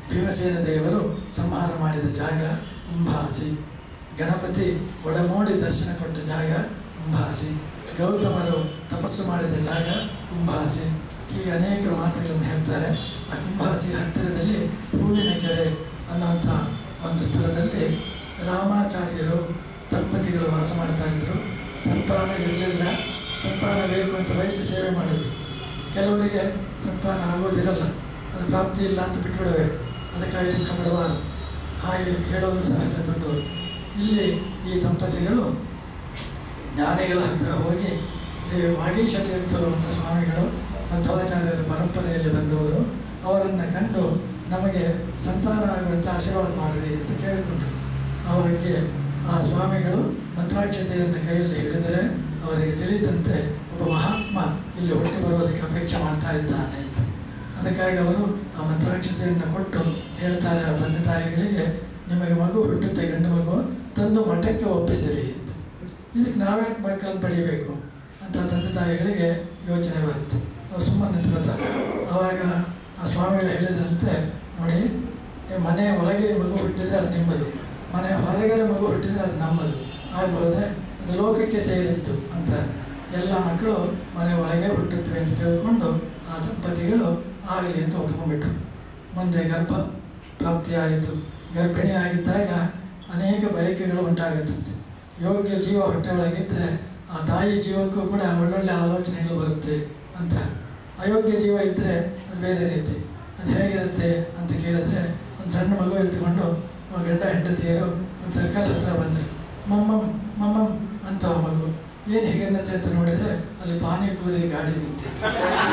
Speaker 1: ಭೀಮಸೇನ ದೇವರು ಸಂಹಾರ ಮಾಡಿದ ಜಾಗ ಕುಂಭಾಸಿ ಗಣಪತಿ ಒಡಮೋಡಿ ದರ್ಶನ ಕೊಟ್ಟ ಜಾಗ ಕುಂಭಾಸಿ ಗೌತಮರು ತಪಸ್ಸು ಮಾಡಿದ ಜಾಗ ಕುಂಭಾಸಿ ಹೀಗೆ ಅನೇಕ ಮಾತುಗಳನ್ನು ಹೇಳ್ತಾರೆ ಆ ಕುಂಭಾಸಿ ಹತ್ತಿರದಲ್ಲಿ ಹೂವಿನ ಕೆರೆ ಅನ್ನುವಂಥ ಒಂದು ಸ್ಥಳದಲ್ಲಿ ರಾಮಾಚಾರ್ಯರು ದಂಪತಿಗಳು ವಾಸ ಮಾಡ್ತಾ ಇದ್ದರು ಸಂತಾನ ಇರಲಿಲ್ಲ ಸಂತಾನ ಬೇಕು ಅಂತ ಬಯಸಿ ಸೇವೆ ಮಾಡಿದರು ಕೆಲವರಿಗೆ ಸಂತಾನ ಆಗೋದಿರಲ್ಲ ಅದು ಪ್ರಾಪ್ತಿ ಇಲ್ಲ ಅಂತ ಬಿಟ್ಬಿಡಬೇಕು ಅದಕ್ಕಾಗಿ ದುಃಖ ಪಡಬಾರದು ಹಾಗೆ ಹೇಳೋದು ಸಹಜ ದೊಡ್ಡವರು ಇಲ್ಲಿ ಈ ದಂಪತಿಗಳು ಜ್ಞಾನಿಗಳ ಹತ್ತಿರ ಹೋಗಿ ಶ್ರೀ ವಾಗೀಶ ತೀರ್ಥರು ಅಂತ ಸ್ವಾಮಿಗಳು ಮಧ್ವಾಚಾರ್ಯರ ಪರಂಪರೆಯಲ್ಲಿ ಬಂದವರು ಅವರನ್ನು ಕಂಡು ನಮಗೆ ಸಂತಾನ ಆಗುವಂತೆ ಆಶೀರ್ವಾದ ಮಾಡಿರಿ ಅಂತ ಕೇಳಿಕೊಂಡರು ಆವಾಗೆ ಆ ಸ್ವಾಮಿಗಳು ಮಂತ್ರಾಕ್ಷತೆಯನ್ನು ಕೈಯಲ್ಲಿ ಹಿಡಿದರೆ ಅವರಿಗೆ ತಿಳಿದಂತೆ ಒಬ್ಬ ಮಹಾತ್ಮ ಇಲ್ಲಿ ಹುಟ್ಟಿ ಬರೋದಕ್ಕೆ ಅಪೇಕ್ಷೆ ಮಾಡ್ತಾ ಇದ್ದಾನೆ ಅಂತ ಅದಕ್ಕಾಗಿ ಅವರು ಆ ಮಂತ್ರಾಕ್ಷತೆಯನ್ನು ಕೊಟ್ಟು ಹೇಳ್ತಾರೆ ಆ ತಂದೆ ತಾಯಿಗಳಿಗೆ ನಿಮಗೆ ಮಗು ಹುಟ್ಟುತ್ತೆ ಗಂಡು ಮಗು ತಂದು ಮಠಕ್ಕೆ ಒಪ್ಪಿಸಿರಿ ಅಂತ ಇದಕ್ಕೆ ನಾವ್ಯಾಕೆ ಮಕ್ಕಳನ್ನು ಪಡಿಬೇಕು ಅಂತ ತಂದೆ ತಾಯಿಗಳಿಗೆ ಯೋಚನೆ ಬರುತ್ತೆ ಅವ್ರು ಸುಮ್ಮನೆ ನಿಂತ್ಕೋತಾರೆ ಆವಾಗ ಆ ಸ್ವಾಮಿಗಳು ಹೇಳಿದಂತೆ ನೋಡಿ ನೀವು ಮನೆ ಒಳಗೆ ಮಗು ಹುಟ್ಟಿದ್ರೆ ಅದು ನಿಮ್ಮದು ಮನೆ ಹೊರಗಡೆ ಮಗು ಹುಟ್ಟಿದ್ರೆ ಅದು ನಮ್ಮದು ಆಗ್ಬೋದೆ ಅದು ಲೋಕಕ್ಕೆ ಸೇರಿತ್ತು ಅಂತ ಎಲ್ಲ ಮಕ್ಕಳು ಮನೆ ಒಳಗೆ ಹುಟ್ಟುತ್ತವೆ ಅಂತ ತಿಳ್ಕೊಂಡು ಆ ದಂಪತಿಗಳು ಆಗಲಿ ಅಂತ ಒಪ್ಕೊಂಡ್ಬಿಟ್ರು ಮುಂದೆ ಗರ್ಭ ಪ್ರಾಪ್ತಿಯಾಯಿತು ಗರ್ಭಿಣಿ ಆಗಿದ್ದಾಗ ಅನೇಕ ಬಯಕೆಗಳು ಉಂಟಾಗುತ್ತಂತೆ ಯೋಗ್ಯ ಜೀವ ಹೊಟ್ಟೆ ಒಳಗಿದ್ದರೆ ಆ ತಾಯಿ ಜೀವಕ್ಕೂ ಕೂಡ ಒಳ್ಳೊಳ್ಳೆ ಆಲೋಚನೆಗಳು ಬರುತ್ತೆ ಅಂತ ಅಯೋಗ್ಯ ಜೀವ ಇದ್ದರೆ ಅದು ಬೇರೆ ರೀತಿ ಅದು ಹೇಗಿರುತ್ತೆ ಅಂತ ಕೇಳಿದ್ರೆ ಒಂದು ಸಣ್ಣ ಮಗು ಎತ್ಕೊಂಡು ಗಂಡ ಹೆಂಡತಿಯರು ಒಂದು ಸರ್ಕಲ್ ಹತ್ರ ಬಂದರು ಮಮ್ಮಮ್ ಮಮ್ಮಮ್ ಅಂತ ಆ ಮಗು ಏನು ಹೇಗನ್ನತ್ತೆ ಅಂತ ನೋಡಿದರೆ ಅಲ್ಲಿ ಪಾನಿಪೂರಿ ಗಾಡಿ ನಿಂತಿತ್ತು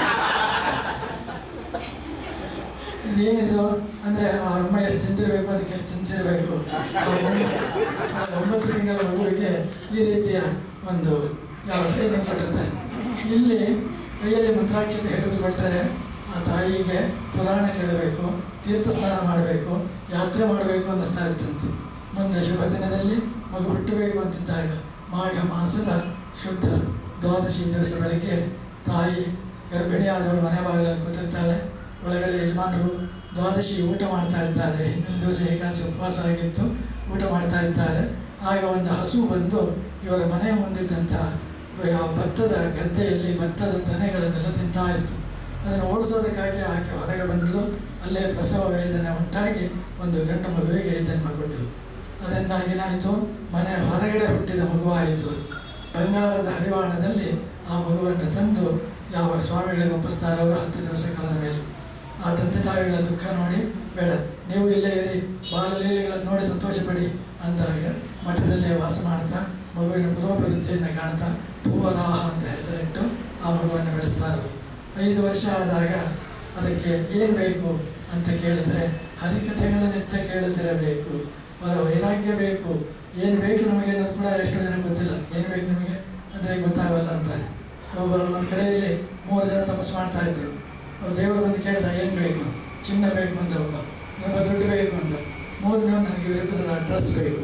Speaker 1: ಇದೇನಿದು ಅಂದರೆ ಆ ಅಮ್ಮ ಎಷ್ಟು ತಿಂದಿರಬೇಕು ಅದಕ್ಕೆ ಎಷ್ಟು ತಿನ್ಸಿರ್ಬೇಕು ಆ ಒಂದು- ಆ ಒಂಬತ್ತು ತಿಂಗಳ ಮಗುವಿಗೆ ಈ ರೀತಿಯ ಒಂದು ಯಾವ ಟ್ರೈನಿಂಗ್ ಕೊಟ್ಟಿರ್ತಾರೆ ಇಲ್ಲಿ ಕೈಯಲ್ಲಿ ಮಂತ್ರಾಕ್ಷತೆ ಹಿಡಿದು ಕೊಟ್ಟರೆ ಆ ತಾಯಿಗೆ ಪುರಾಣ ಕೇಳಬೇಕು ತೀರ್ಥ ಸ್ನಾನ ಮಾಡಬೇಕು ಯಾತ್ರೆ ಮಾಡಬೇಕು ಅನ್ನಿಸ್ತಾ ಇತ್ತಂತೆ ಮುಂದೆ ಶುಭ ದಿನದಲ್ಲಿ ಮಗು ಹುಟ್ಟಬೇಕು ಅಂತಿದ್ದಾಗ ಮಾಘ ಮಾಸದ ಶುದ್ಧ ದ್ವಾದಶಿ ದಿವಸ ಬೆಳಗ್ಗೆ ತಾಯಿ ಗರ್ಭಿಣಿಯಾದವಳು ಮನೆ ಬಾಗಿಲಲ್ಲಿ ಕೂತಿರ್ತಾಳೆ ಒಳಗಡೆ ಯಜಮಾನರು ದ್ವಾದಶಿ ಊಟ ಮಾಡ್ತಾ ಇದ್ದಾರೆ ಹಿಂದಿನ ದಿವಸ ಏಕಾದಶಿ ಉಪವಾಸ ಆಗಿತ್ತು ಊಟ ಮಾಡ್ತಾ ಇದ್ದಾರೆ ಆಗ ಒಂದು ಹಸು ಬಂದು ಇವರ ಮನೆ ಮುಂದಿದ್ದಂಥ ಯಾವ ಭತ್ತದ ಗದ್ದೆಯಲ್ಲಿ ಭತ್ತದ ದನೆಗಳನ್ನೆಲ್ಲ ತಿಂತಾ ಇತ್ತು ಅದನ್ನು ಓಡಿಸೋದಕ್ಕಾಗಿ ಆಕೆ ಹೊರಗೆ ಬಂದಳು ಅಲ್ಲೇ ಪ್ರಸವ ವೇದನೆ ಉಂಟಾಗಿ ಒಂದು ಗಂಡು ಮಗುವಿಗೆ ಜನ್ಮ ಕೊಟ್ಟಳು ಅದರಿಂದ ಏನಾಯಿತು ಮನೆ ಹೊರಗಡೆ ಹುಟ್ಟಿದ ಮಗುವಾಯಿತು ಅದು ಬಂಗಾರದ ಹರಿವಾಣದಲ್ಲಿ ಆ ಮಗುವನ್ನು ತಂದು ಯಾವ ಸ್ವಾಮಿಗಳಿಗೆ ಒಪ್ಪಿಸ್ತಾರೆ ಅವರು ಹತ್ತು ದಿವಸ ಕಳೆದ ಮೇಲೆ ಆ ತಂದೆ ತಾಯಿಗಳ ದುಃಖ ನೋಡಿ ಬೇಡ ನೀವು ಇಲ್ಲೇ ಇರಿ ಬಾಲಲೀಲೆಗಳನ್ನು ನೋಡಿ ಸಂತೋಷಪಡಿ ಅಂದಾಗ ಮಠದಲ್ಲೇ ವಾಸ ಮಾಡ್ತಾ ಮಗುವಿನ ಪುರೋಭಿವೃದ್ಧಿಯನ್ನು ಕಾಣ್ತಾ ಭೂವರಾಹ ಅಂತ ಹೆಸರಿಟ್ಟು ಆ ಮಗುವನ್ನು ಬೆಳೆಸ್ತಾರೆ ಐದು ವರ್ಷ ಆದಾಗ ಅದಕ್ಕೆ ಏನು ಬೇಕು ಅಂತ ಕೇಳಿದರೆ ಹರಿಕಥೆಗಳ ನಿತ್ಯ ಕೇಳುತ್ತಿರಬೇಕು ಅವರ ವೈರಾಗ್ಯ ಬೇಕು ಏನು ಬೇಕು ನಮಗೆ ಅನ್ನೋದು ಕೂಡ ಎಷ್ಟೋ ಜನ ಗೊತ್ತಿಲ್ಲ ಏನು ಬೇಕು ನಿಮಗೆ ಅಂದರೆ ಗೊತ್ತಾಗಲ್ಲ ಅಂತ ಒಬ್ಬ ಒಂದು ಕಡೆಯಲ್ಲಿ ಮೂರು ಜನ ತಪಸ್ಸು ಮಾಡ್ತಾ ಇದ್ರು ಅವ್ರು ದೇವರು ಬಂದು ಕೇಳ್ದ ಏನು ಬೇಕು ಚಿನ್ನ ಬೇಕು ಅಂತ ಒಬ್ಬ ಇನ್ನೊಬ್ಬ ದುಡ್ಡು ಬೇಕು ಅಂತ ಮೂರನೇ ನನಗೆ ವಿರುದ್ಧದ ಡ್ರೆಸ್ ಬೇಕು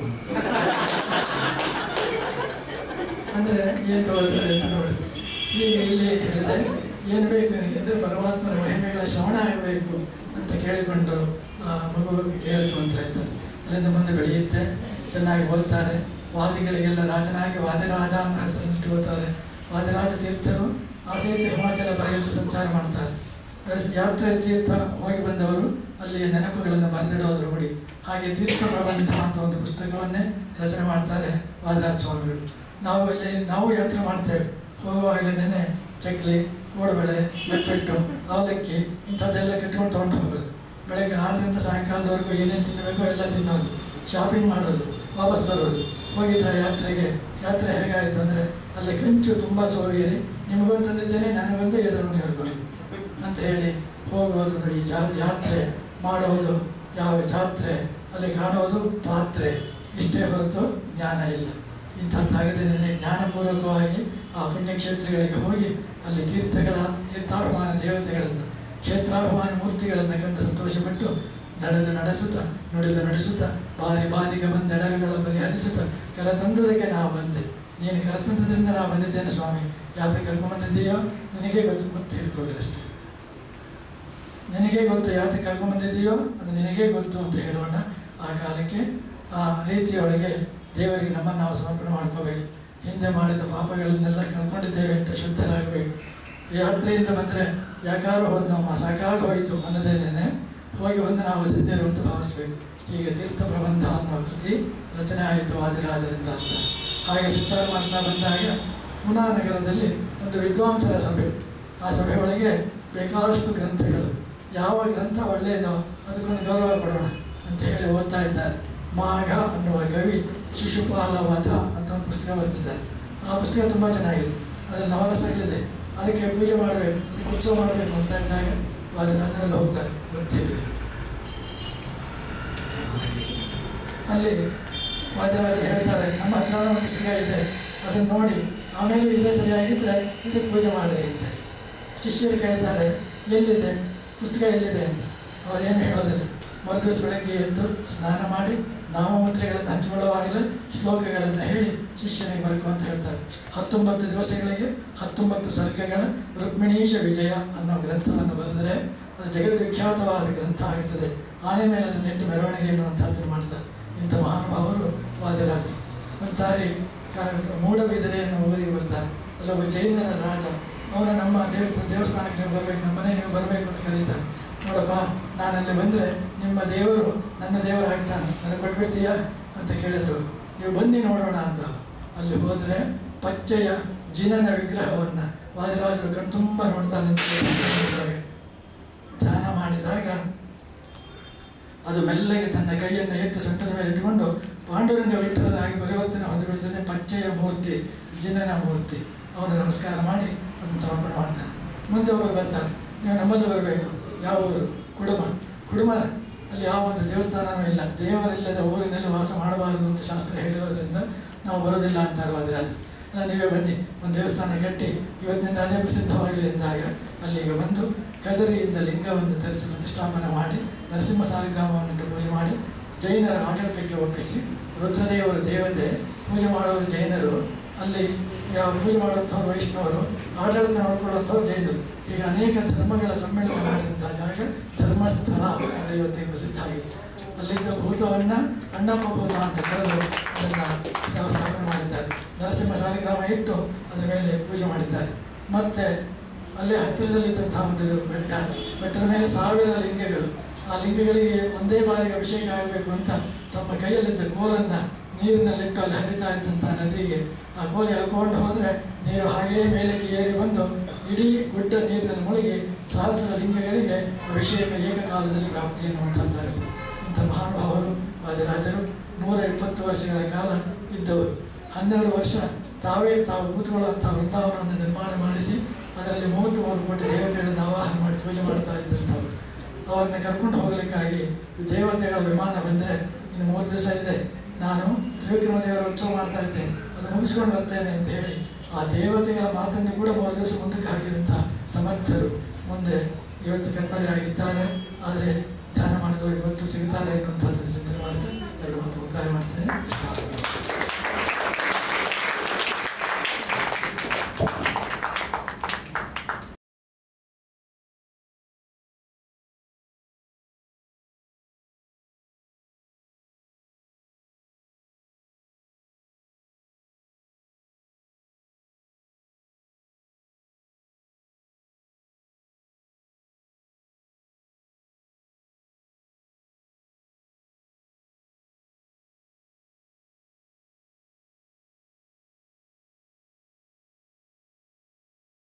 Speaker 1: ಅಂದರೆ ಏನು ತಗೋತಾರೆ ಅಂತ ನೋಡಿ ಈಗ ಇಲ್ಲಿ ಹೇಳಿದೆ ಏನು ಬೇಕು ನನಗೆ ಅಂದರೆ ಪರಮಾತ್ಮನ ಮಹಿಮೆಗಳ ಶ್ರವಣ ಆಗಬೇಕು ಅಂತ ಕೇಳಿಕೊಂಡು ಆ ಮಗು ಕೇಳಿತು ಅಂತ ಇದ್ದಾರೆ ಅಲ್ಲಿಂದ ಮುಂದೆ ಬೆಳೆಯುತ್ತೆ ಚೆನ್ನಾಗಿ ಓದ್ತಾರೆ ವಾದಿಗಳಿಗೆಲ್ಲ ರಾಜನಾಗಿ ವಾದಿರಾಜ ಅನ್ನೋ ಹೆಸರನ್ನು ಇಟ್ಕೋತಾರೆ ವಾದಿರಾಜ ತೀರ್ಥರು ಆ ಸೇತು ಹಿಮಾಚಲ ಪರ್ಯಂತ ಸಂಚಾರ ಮಾಡ್ತಾರೆ ಬಸ್ ಯಾತ್ರೆ ತೀರ್ಥ ಹೋಗಿ ಬಂದವರು ಅಲ್ಲಿಯ ನೆನಪುಗಳನ್ನು ಬರೆದಿಡೋದು ರೂಢಿ ಹಾಗೆ ತೀರ್ಥ ಪ್ರಬಂಧ ಅಂತ ಒಂದು ಪುಸ್ತಕವನ್ನೇ ರಚನೆ ಮಾಡ್ತಾರೆ ವಾದರಾಜ ಸ್ವಾಮಿಗಳು ನಾವು ಇಲ್ಲಿ ನಾವು ಯಾತ್ರೆ ಮಾಡ್ತೇವೆ ಹೋಗುವಾಗಲೇ ಚಕ್ಲಿ ಕೋಡುಬಳೆ ಬೆಪ್ಪೆಟ್ಟು ಅವಲಕ್ಕಿ ಇಂಥದ್ದೆಲ್ಲ ಕಟ್ಕೊಂಡು ತೊಗೊಂಡು ಹೋಗೋದು ಬೆಳಗ್ಗೆ ಆರರಿಂದ ಸಾಯಂಕಾಲದವರೆಗೂ ಏನೇನು ತಿನ್ನಬೇಕೋ ಎಲ್ಲ ತಿನ್ನೋದು ಶಾಪಿಂಗ್ ಮಾಡೋದು ವಾಪಸ್ ಬರೋದು ಹೋಗಿದ್ರೆ ಯಾತ್ರೆಗೆ ಯಾತ್ರೆ ಹೇಗಾಯಿತು ಅಂದರೆ ಅಲ್ಲಿ ಕಂಚು ತುಂಬ ಸೋವಿರಿ ನಿಮಗೊಂದು ತಂದಿದ್ದೇನೆ ನನಗೊಂದು ಎದುರು ಹೇಳ್ಕೊಂಡು ಅಂತ ಹೇಳಿ ಹೋಗೋದು ಈ ಜಾ ಯಾತ್ರೆ ಮಾಡೋದು ಯಾವ ಜಾತ್ರೆ ಅಲ್ಲಿ ಕಾಣೋದು ಪಾತ್ರೆ ಇಷ್ಟೇ ಹೊರತು ಜ್ಞಾನ ಇಲ್ಲ ಇಂಥದ್ದಾಗದೇನೆ ಜ್ಞಾನಪೂರ್ವಕವಾಗಿ ಆ ಪುಣ್ಯಕ್ಷೇತ್ರಗಳಿಗೆ ಹೋಗಿ ಅಲ್ಲಿ ತೀರ್ಥಗಳ ತೀರ್ಥಾಭಿಮಾನ ದೇವತೆಗಳನ್ನು ಕ್ಷೇತ್ರಾಭಿಮಾನ ಮೂರ್ತಿಗಳನ್ನು ಕಂಡು ಸಂತೋಷಪಟ್ಟು ನಡೆದು ನಡೆಸುತ್ತಾ ನುಡಿದು ನಡೆಸುತ್ತಾ ಬಾರಿ ಬಾರಿಗೆ ಬಂದೆಡರುಗಳ ಪರಿಹರಿಸುತ್ತಾ ಕರತಂದದಕ್ಕೆ ನಾವು ಬಂದೆ ನೀನು ಕರತಂತ್ರದಿಂದ ನಾವು ಬಂದಿದ್ದೇನೆ ಸ್ವಾಮಿ ಯಾಕೆ ಕರ್ಕೊಂಡ್ಬಂದಿದ್ದೀಯೋ ನಿನಗೆ ಗೊತ್ತು ಗೊತ್ತು ಹೇಳ್ಕೊಳ್ಳಿ ಅಷ್ಟೇ ನಿನಗೇ ಗೊತ್ತು ಯಾಕೆ ಕರ್ಕೊಂಬಂದಿದೆಯೋ ಅದು ನಿನಗೇ ಗೊತ್ತು ಅಂತ ಹೇಳೋಣ ಆ ಕಾಲಕ್ಕೆ ಆ ರೀತಿಯೊಳಗೆ ದೇವರಿಗೆ ನಮ್ಮನ್ನು ನಾವು ಸಮರ್ಪಣೆ ಮಾಡ್ಕೋಬೇಕು ಹಿಂದೆ ಮಾಡಿದ ಪಾಪಗಳನ್ನೆಲ್ಲ ಕಳ್ಕೊಂಡಿದ್ದೇವೆ ಅಂತ ಶುದ್ಧರಾಗಬೇಕು ಈ ಯಾತ್ರೆಯಿಂದ ಬಂದರೆ ಯಾಕಾರು ಹೋದ ನಮ್ಮ ಸಾಕಾಗಿ ಹೋಯಿತು ಅನ್ನೋದೇನೆ ಹೋಗಿ ಬಂದು ನಾವು ಧನ್ಯರು ಅಂತ ಭಾವಿಸ್ಬೇಕು ಹೀಗೆ ತೀರ್ಥ ಪ್ರಬಂಧ ಅನ್ನೋ ಕೃತಿ ರಚನೆ ಆಯಿತು ಆದಿರಾಜರಿಂದ ಅಂತ ಹಾಗೆ ಸಂಚಾರ ಮಾಡ್ತಾ ಬಂದಾಗ ಪುನಾ ನಗರದಲ್ಲಿ ಒಂದು ವಿದ್ವಾಂಸರ ಸಭೆ ಆ ಸಭೆ ಒಳಗೆ ಬೇಕಾದಷ್ಟು ಗ್ರಂಥಗಳು ಯಾವ ಗ್ರಂಥ ಒಳ್ಳೆಯದೋ ಅದಕ್ಕೊಂದು ಗೌರವ ಕೊಡೋಣ ಅಂತ ಹೇಳಿ ಓದ್ತಾ ಇದ್ದಾರೆ ಮಾಘ ಅನ್ನುವ ಕವಿ ಶಿಶುಪಾಲ ವಧ ಅಂತ ಒಂದು ಪುಸ್ತಕ ಬರೆದಿದ್ದಾರೆ ಆ ಪುಸ್ತಕ ತುಂಬ ಚೆನ್ನಾಗಿದೆ ಅದರಲ್ಲಿ ನವರಸಗಳಿದೆ ಅದಕ್ಕೆ ಪೂಜೆ ಮಾಡಬೇಕು ಅದಕ್ಕೆ ಉತ್ಸವ ಮಾಡಬೇಕು ಅಂತ ಇದ್ದಾಗ ವಾದಿರಾಜರಲ್ಲಿ ಹೋಗ್ತಾರೆ ಬರ್ತೀವಿ ಅಲ್ಲಿ ವಾದಿರಾಜರು ಹೇಳ್ತಾರೆ ನಮ್ಮ ಹತ್ರ ಒಂದು ಪುಸ್ತಕ ಇದೆ ಅದನ್ನು ನೋಡಿ ಆಮೇಲೆ ಇದೇ ಸರಿಯಾಗಿದ್ದರೆ ಇದಕ್ಕೆ ಪೂಜೆ ಮಾಡಿರಿ ಅಂತ ಹೇಳಿ ಶಿಷ್ಯರು ಕೇಳ್ತಾರೆ ಎಲ್ಲಿದೆ ಪುಸ್ತಕ ಎಲ್ಲಿದೆ ಅಂತ ಅವರೇನು ಹೇಳೋದಿಲ್ಲ ಮರುದಿವಸ ಬೆಳಗ್ಗೆ ಎದ್ದು ಸ್ನಾನ ಮಾಡಿ ನಾಮಮುದ್ರೆಗಳನ್ನು ಹಂಚಿಕೊಳ್ಳುವಾಗಲೇ ಶ್ಲೋಕಗಳನ್ನು ಹೇಳಿ ಶಿಷ್ಯನಿಗೆ ಬರಕು ಅಂತ ಹೇಳ್ತಾರೆ ಹತ್ತೊಂಬತ್ತು ದಿವಸಗಳಿಗೆ ಹತ್ತೊಂಬತ್ತು ಸರ್ಗಗಳ ರುಕ್ಮಿಣೀಶ ವಿಜಯ ಅನ್ನೋ ಗ್ರಂಥವನ್ನು ಬರೆದರೆ ಅದು ಜಗದ್ವಿಖ್ಯಾತವಾದ ಗ್ರಂಥ ಆಗುತ್ತದೆ ಆನೆ ಮೇಲೆ ಅದನ್ನು ನೆಟ್ಟು ಮೆರವಣಿಗೆ ಎನ್ನುವಂಥದ್ದನ್ನು ಮಾಡ್ತಾರೆ ಇಂಥ ಮಹಾನುಭಾವರು ವಾದಿರಾಜರು ಒಂದ್ಸಾರಿ ಕ- ಮೂಡಬಿದಿರೆಯನ್ನು ಊರಿಗೆ ಬರ್ತಾರೆ ಅಲ್ಲೊಬ್ಬ ಜೈನರ ರಾಜ ಅವನ ನಮ್ಮ ದೇವ ದೇವಸ್ಥಾನಕ್ಕೆ ನೀವು ಬರಬೇಕು ನಮ್ಮ ಮನೆ ನೀವು ಬರಬೇಕು ಅಂತ ಕರೀತಾನೆ ನೋಡಪ್ಪ ನಾನಲ್ಲಿ ಬಂದರೆ ನಿಮ್ಮ ದೇವರು ನನ್ನ ದೇವರು ಆಗ್ತಾನೆ ನನಗೆ ಕೊಟ್ಬಿಡ್ತೀಯಾ ಅಂತ ಕೇಳಿದ್ರು ನೀವು ಬನ್ನಿ ನೋಡೋಣ ಅಂತ ಅಲ್ಲಿ ಹೋದರೆ ಪಚ್ಚೆಯ ಜಿನನ ವಿಗ್ರಹವನ್ನು ವಾದಿರಾಜರು ಕಣ್ ತುಂಬ ನೋಡ್ತಾ ನಿಂತಿದ್ದಾರೆ ಧ್ಯಾನ ಮಾಡಿದಾಗ ಅದು ಮೆಲ್ಲಗೆ ತನ್ನ ಕೈಯನ್ನು ಎತ್ತು ಸೊಂಟದ ಮೇಲೆ ಇಟ್ಟುಕೊಂಡು ಪಾಂಡುರಂಗ ವಿಠಲರಾಗಿ ಪರಿವರ್ತನೆ ಹೊಂದಿಬಿಡ್ತದೆ ಪಚ್ಚೆಯ ಮೂರ್ತಿ ಜಿನನ ಮೂರ್ತಿ ಅವನು ನಮಸ್ಕಾರ ಮಾಡಿ ಅದನ್ನು ಸಮರ್ಪಣೆ ಮಾಡ್ತಾನೆ ಮುಂದೆ ಒಬ್ಬರು ಬರ್ತಾರೆ ನೀವು ನಮ್ಮಲ್ಲಿ ಬರಬೇಕು ಯಾವ ಊರು ಕುಡುಮ ಕುಡುಮ ಅಲ್ಲಿ ಯಾವ ಒಂದು ದೇವಸ್ಥಾನವೂ ಇಲ್ಲ ದೇವರಿಲ್ಲದ ಊರಿನಲ್ಲಿ ವಾಸ ಮಾಡಬಾರದು ಅಂತ ಶಾಸ್ತ್ರ ಹೇಳಿರೋದ್ರಿಂದ ನಾವು ಬರೋದಿಲ್ಲ ಅಂತಾರೆ ವಾದಿರಾಜ ಅಲ್ಲ ನೀವೇ ಬನ್ನಿ ಒಂದು ದೇವಸ್ಥಾನ ಕಟ್ಟಿ ಇವತ್ತಿನಿಂದ ಅದೇ ಪ್ರಸಿದ್ಧವಾಗಲಿ ಎಂದಾಗ ಅಲ್ಲಿಗೆ ಬಂದು ಕದರಿಯಿಂದ ಲಿಂಗವನ್ನು ತರಿಸಿ ಪ್ರತಿಷ್ಠಾಪನೆ ಮಾಡಿ ನರಸಿಂಹ ಸಾಲಿಗ್ರಾಮವನ್ನು ಪೂಜೆ ಮಾಡಿ ಜೈನರ ಆಡಳಿತಕ್ಕೆ ಒಪ್ಪಿಸಿ ರುದ್ರದೇವರ ದೇವತೆ ಪೂಜೆ ಮಾಡೋರು ಜೈನರು ಅಲ್ಲಿ ಯಾವ ಪೂಜೆ ಮಾಡುವಂಥವ್ರು ವೈಷ್ಣವರು ಆಡಳಿತ ನೋಡ್ಕೊಳ್ಳುವಂಥವ್ರು ಜೈನರು ಈಗ ಅನೇಕ ಧರ್ಮಗಳ ಸಮ್ಮೇಳನ ಮಾಡಿದಂಥ ಜಾಗ ಧರ್ಮಸ್ಥಳ ಅಂತ ಇವತ್ತಿಗೆ ಪ್ರಸಿದ್ಧ ಆಗಿದೆ ಅಲ್ಲಿದ್ದ ಭೂತವನ್ನು ಅಣ್ಣಪ್ಪ ಭೂತ ಅಂತ ಕರೆದು ಅದನ್ನು ಸ್ಥಾಪನೆ ಮಾಡಿದ್ದಾರೆ ನರಸಿಂಹ ಸಾಲಿಗ್ರಾಮ ಇಟ್ಟು ಅದರ ಮೇಲೆ ಪೂಜೆ ಮಾಡಿದ್ದಾರೆ ಮತ್ತೆ ಅಲ್ಲೇ ಹತ್ತಿರದಲ್ಲಿದ್ದಂತಹ ಒಂದು ಬೆಟ್ಟ ಬೆಟ್ಟದ ಮೇಲೆ ಸಾವಿರ ಲಿಂಗಗಳು ಆ ಲಿಂಗಗಳಿಗೆ ಒಂದೇ ಬಾರಿಗೆ ಅಭಿಷೇಕ ಆಗಬೇಕು ಅಂತ ತಮ್ಮ ಕೈಯಲ್ಲಿದ್ದ ಕೋಲನ್ನು ನೀರಿನಲ್ಲಿಟ್ಟು ಅಲ್ಲಿ ಹರಿತಾ ಇದ್ದಂಥ ನದಿಗೆ ಆ ಕೋಲು ಎಳ್ಕೊಂಡು ಹೋದರೆ ನೀರು ಹಾಗೆಯೇ ಮೇಲಕ್ಕೆ ಏರಿ ಬಂದು ಇಡೀ ಗುಡ್ಡ ನೀರಿನಲ್ಲಿ ಮುಳುಗಿ ಸಹಸ್ರ ಲಿಂಗಗಳಿಗೆ ಅಭಿಷೇಕ ಏಕಕಾಲದಲ್ಲಿ ಪ್ರಾಪ್ತಿ ಎನ್ನುವಂಥದ್ದಾಗಿದೆ ಇಂಥ ಮಹಾನುಭಾವರು ವಾದಿರಾಜರು ನೂರ ಇಪ್ಪತ್ತು ವರ್ಷಗಳ ಕಾಲ ಇದ್ದವರು ಹನ್ನೆರಡು ವರ್ಷ ತಾವೇ ತಾವು ಕೂತ್ಕೊಳ್ಳುವಂಥ ವೃಂದಾವನವನ್ನು ನಿರ್ಮಾಣ ಮಾಡಿಸಿ ಅದರಲ್ಲಿ ಮೂವತ್ತ್ಮೂರು ಕೋಟಿ ದೇವತೆಗಳನ್ನು ಆವಾಹನ ಮಾಡಿ ಪೂಜೆ ಮಾಡ್ತಾ ಇದ್ದಂಥವ್ರು ಅವ್ರನ್ನ ಕರ್ಕೊಂಡು ಹೋಗಲಿಕ್ಕಾಗಿ ದೇವತೆಗಳ ವಿಮಾನ ಬಂದರೆ ಇನ್ನು ಮೂರು ದಿವಸ ಇದೆ ನಾನು ತ್ರಿವಿಕ್ರಮ ದೇವರ ಉತ್ಸವ ಮಾಡ್ತಾ ಇದ್ದೇನೆ ಅದು ಮುಗಿಸ್ಕೊಂಡು ಬರ್ತೇನೆ ಅಂತ ಹೇಳಿ ಆ ದೇವತೆಗಳ ಮಾತನ್ನು ಕೂಡ ಮೂರು ದಿವಸ ಮುಂದಕ್ಕೆ ಹಾಕಿದಂಥ ಸಮರ್ಥರು ಮುಂದೆ ಇವತ್ತು ಕಣ್ಮರೆ ಆಗಿದ್ದಾರೆ ಆದರೆ ಧ್ಯಾನ ಮಾಡಿದವರು ಇವತ್ತು ಸಿಗ್ತಾರೆ ಎನ್ನುವಂಥದ್ದು ಚಿಂತನೆ ಮಾಡ್ತಾ ಎರಡು ಮಾತು ಮುಕ್ತಾಯ ಮಾಡ್ತೇನೆ ಕೃಷ್ಣ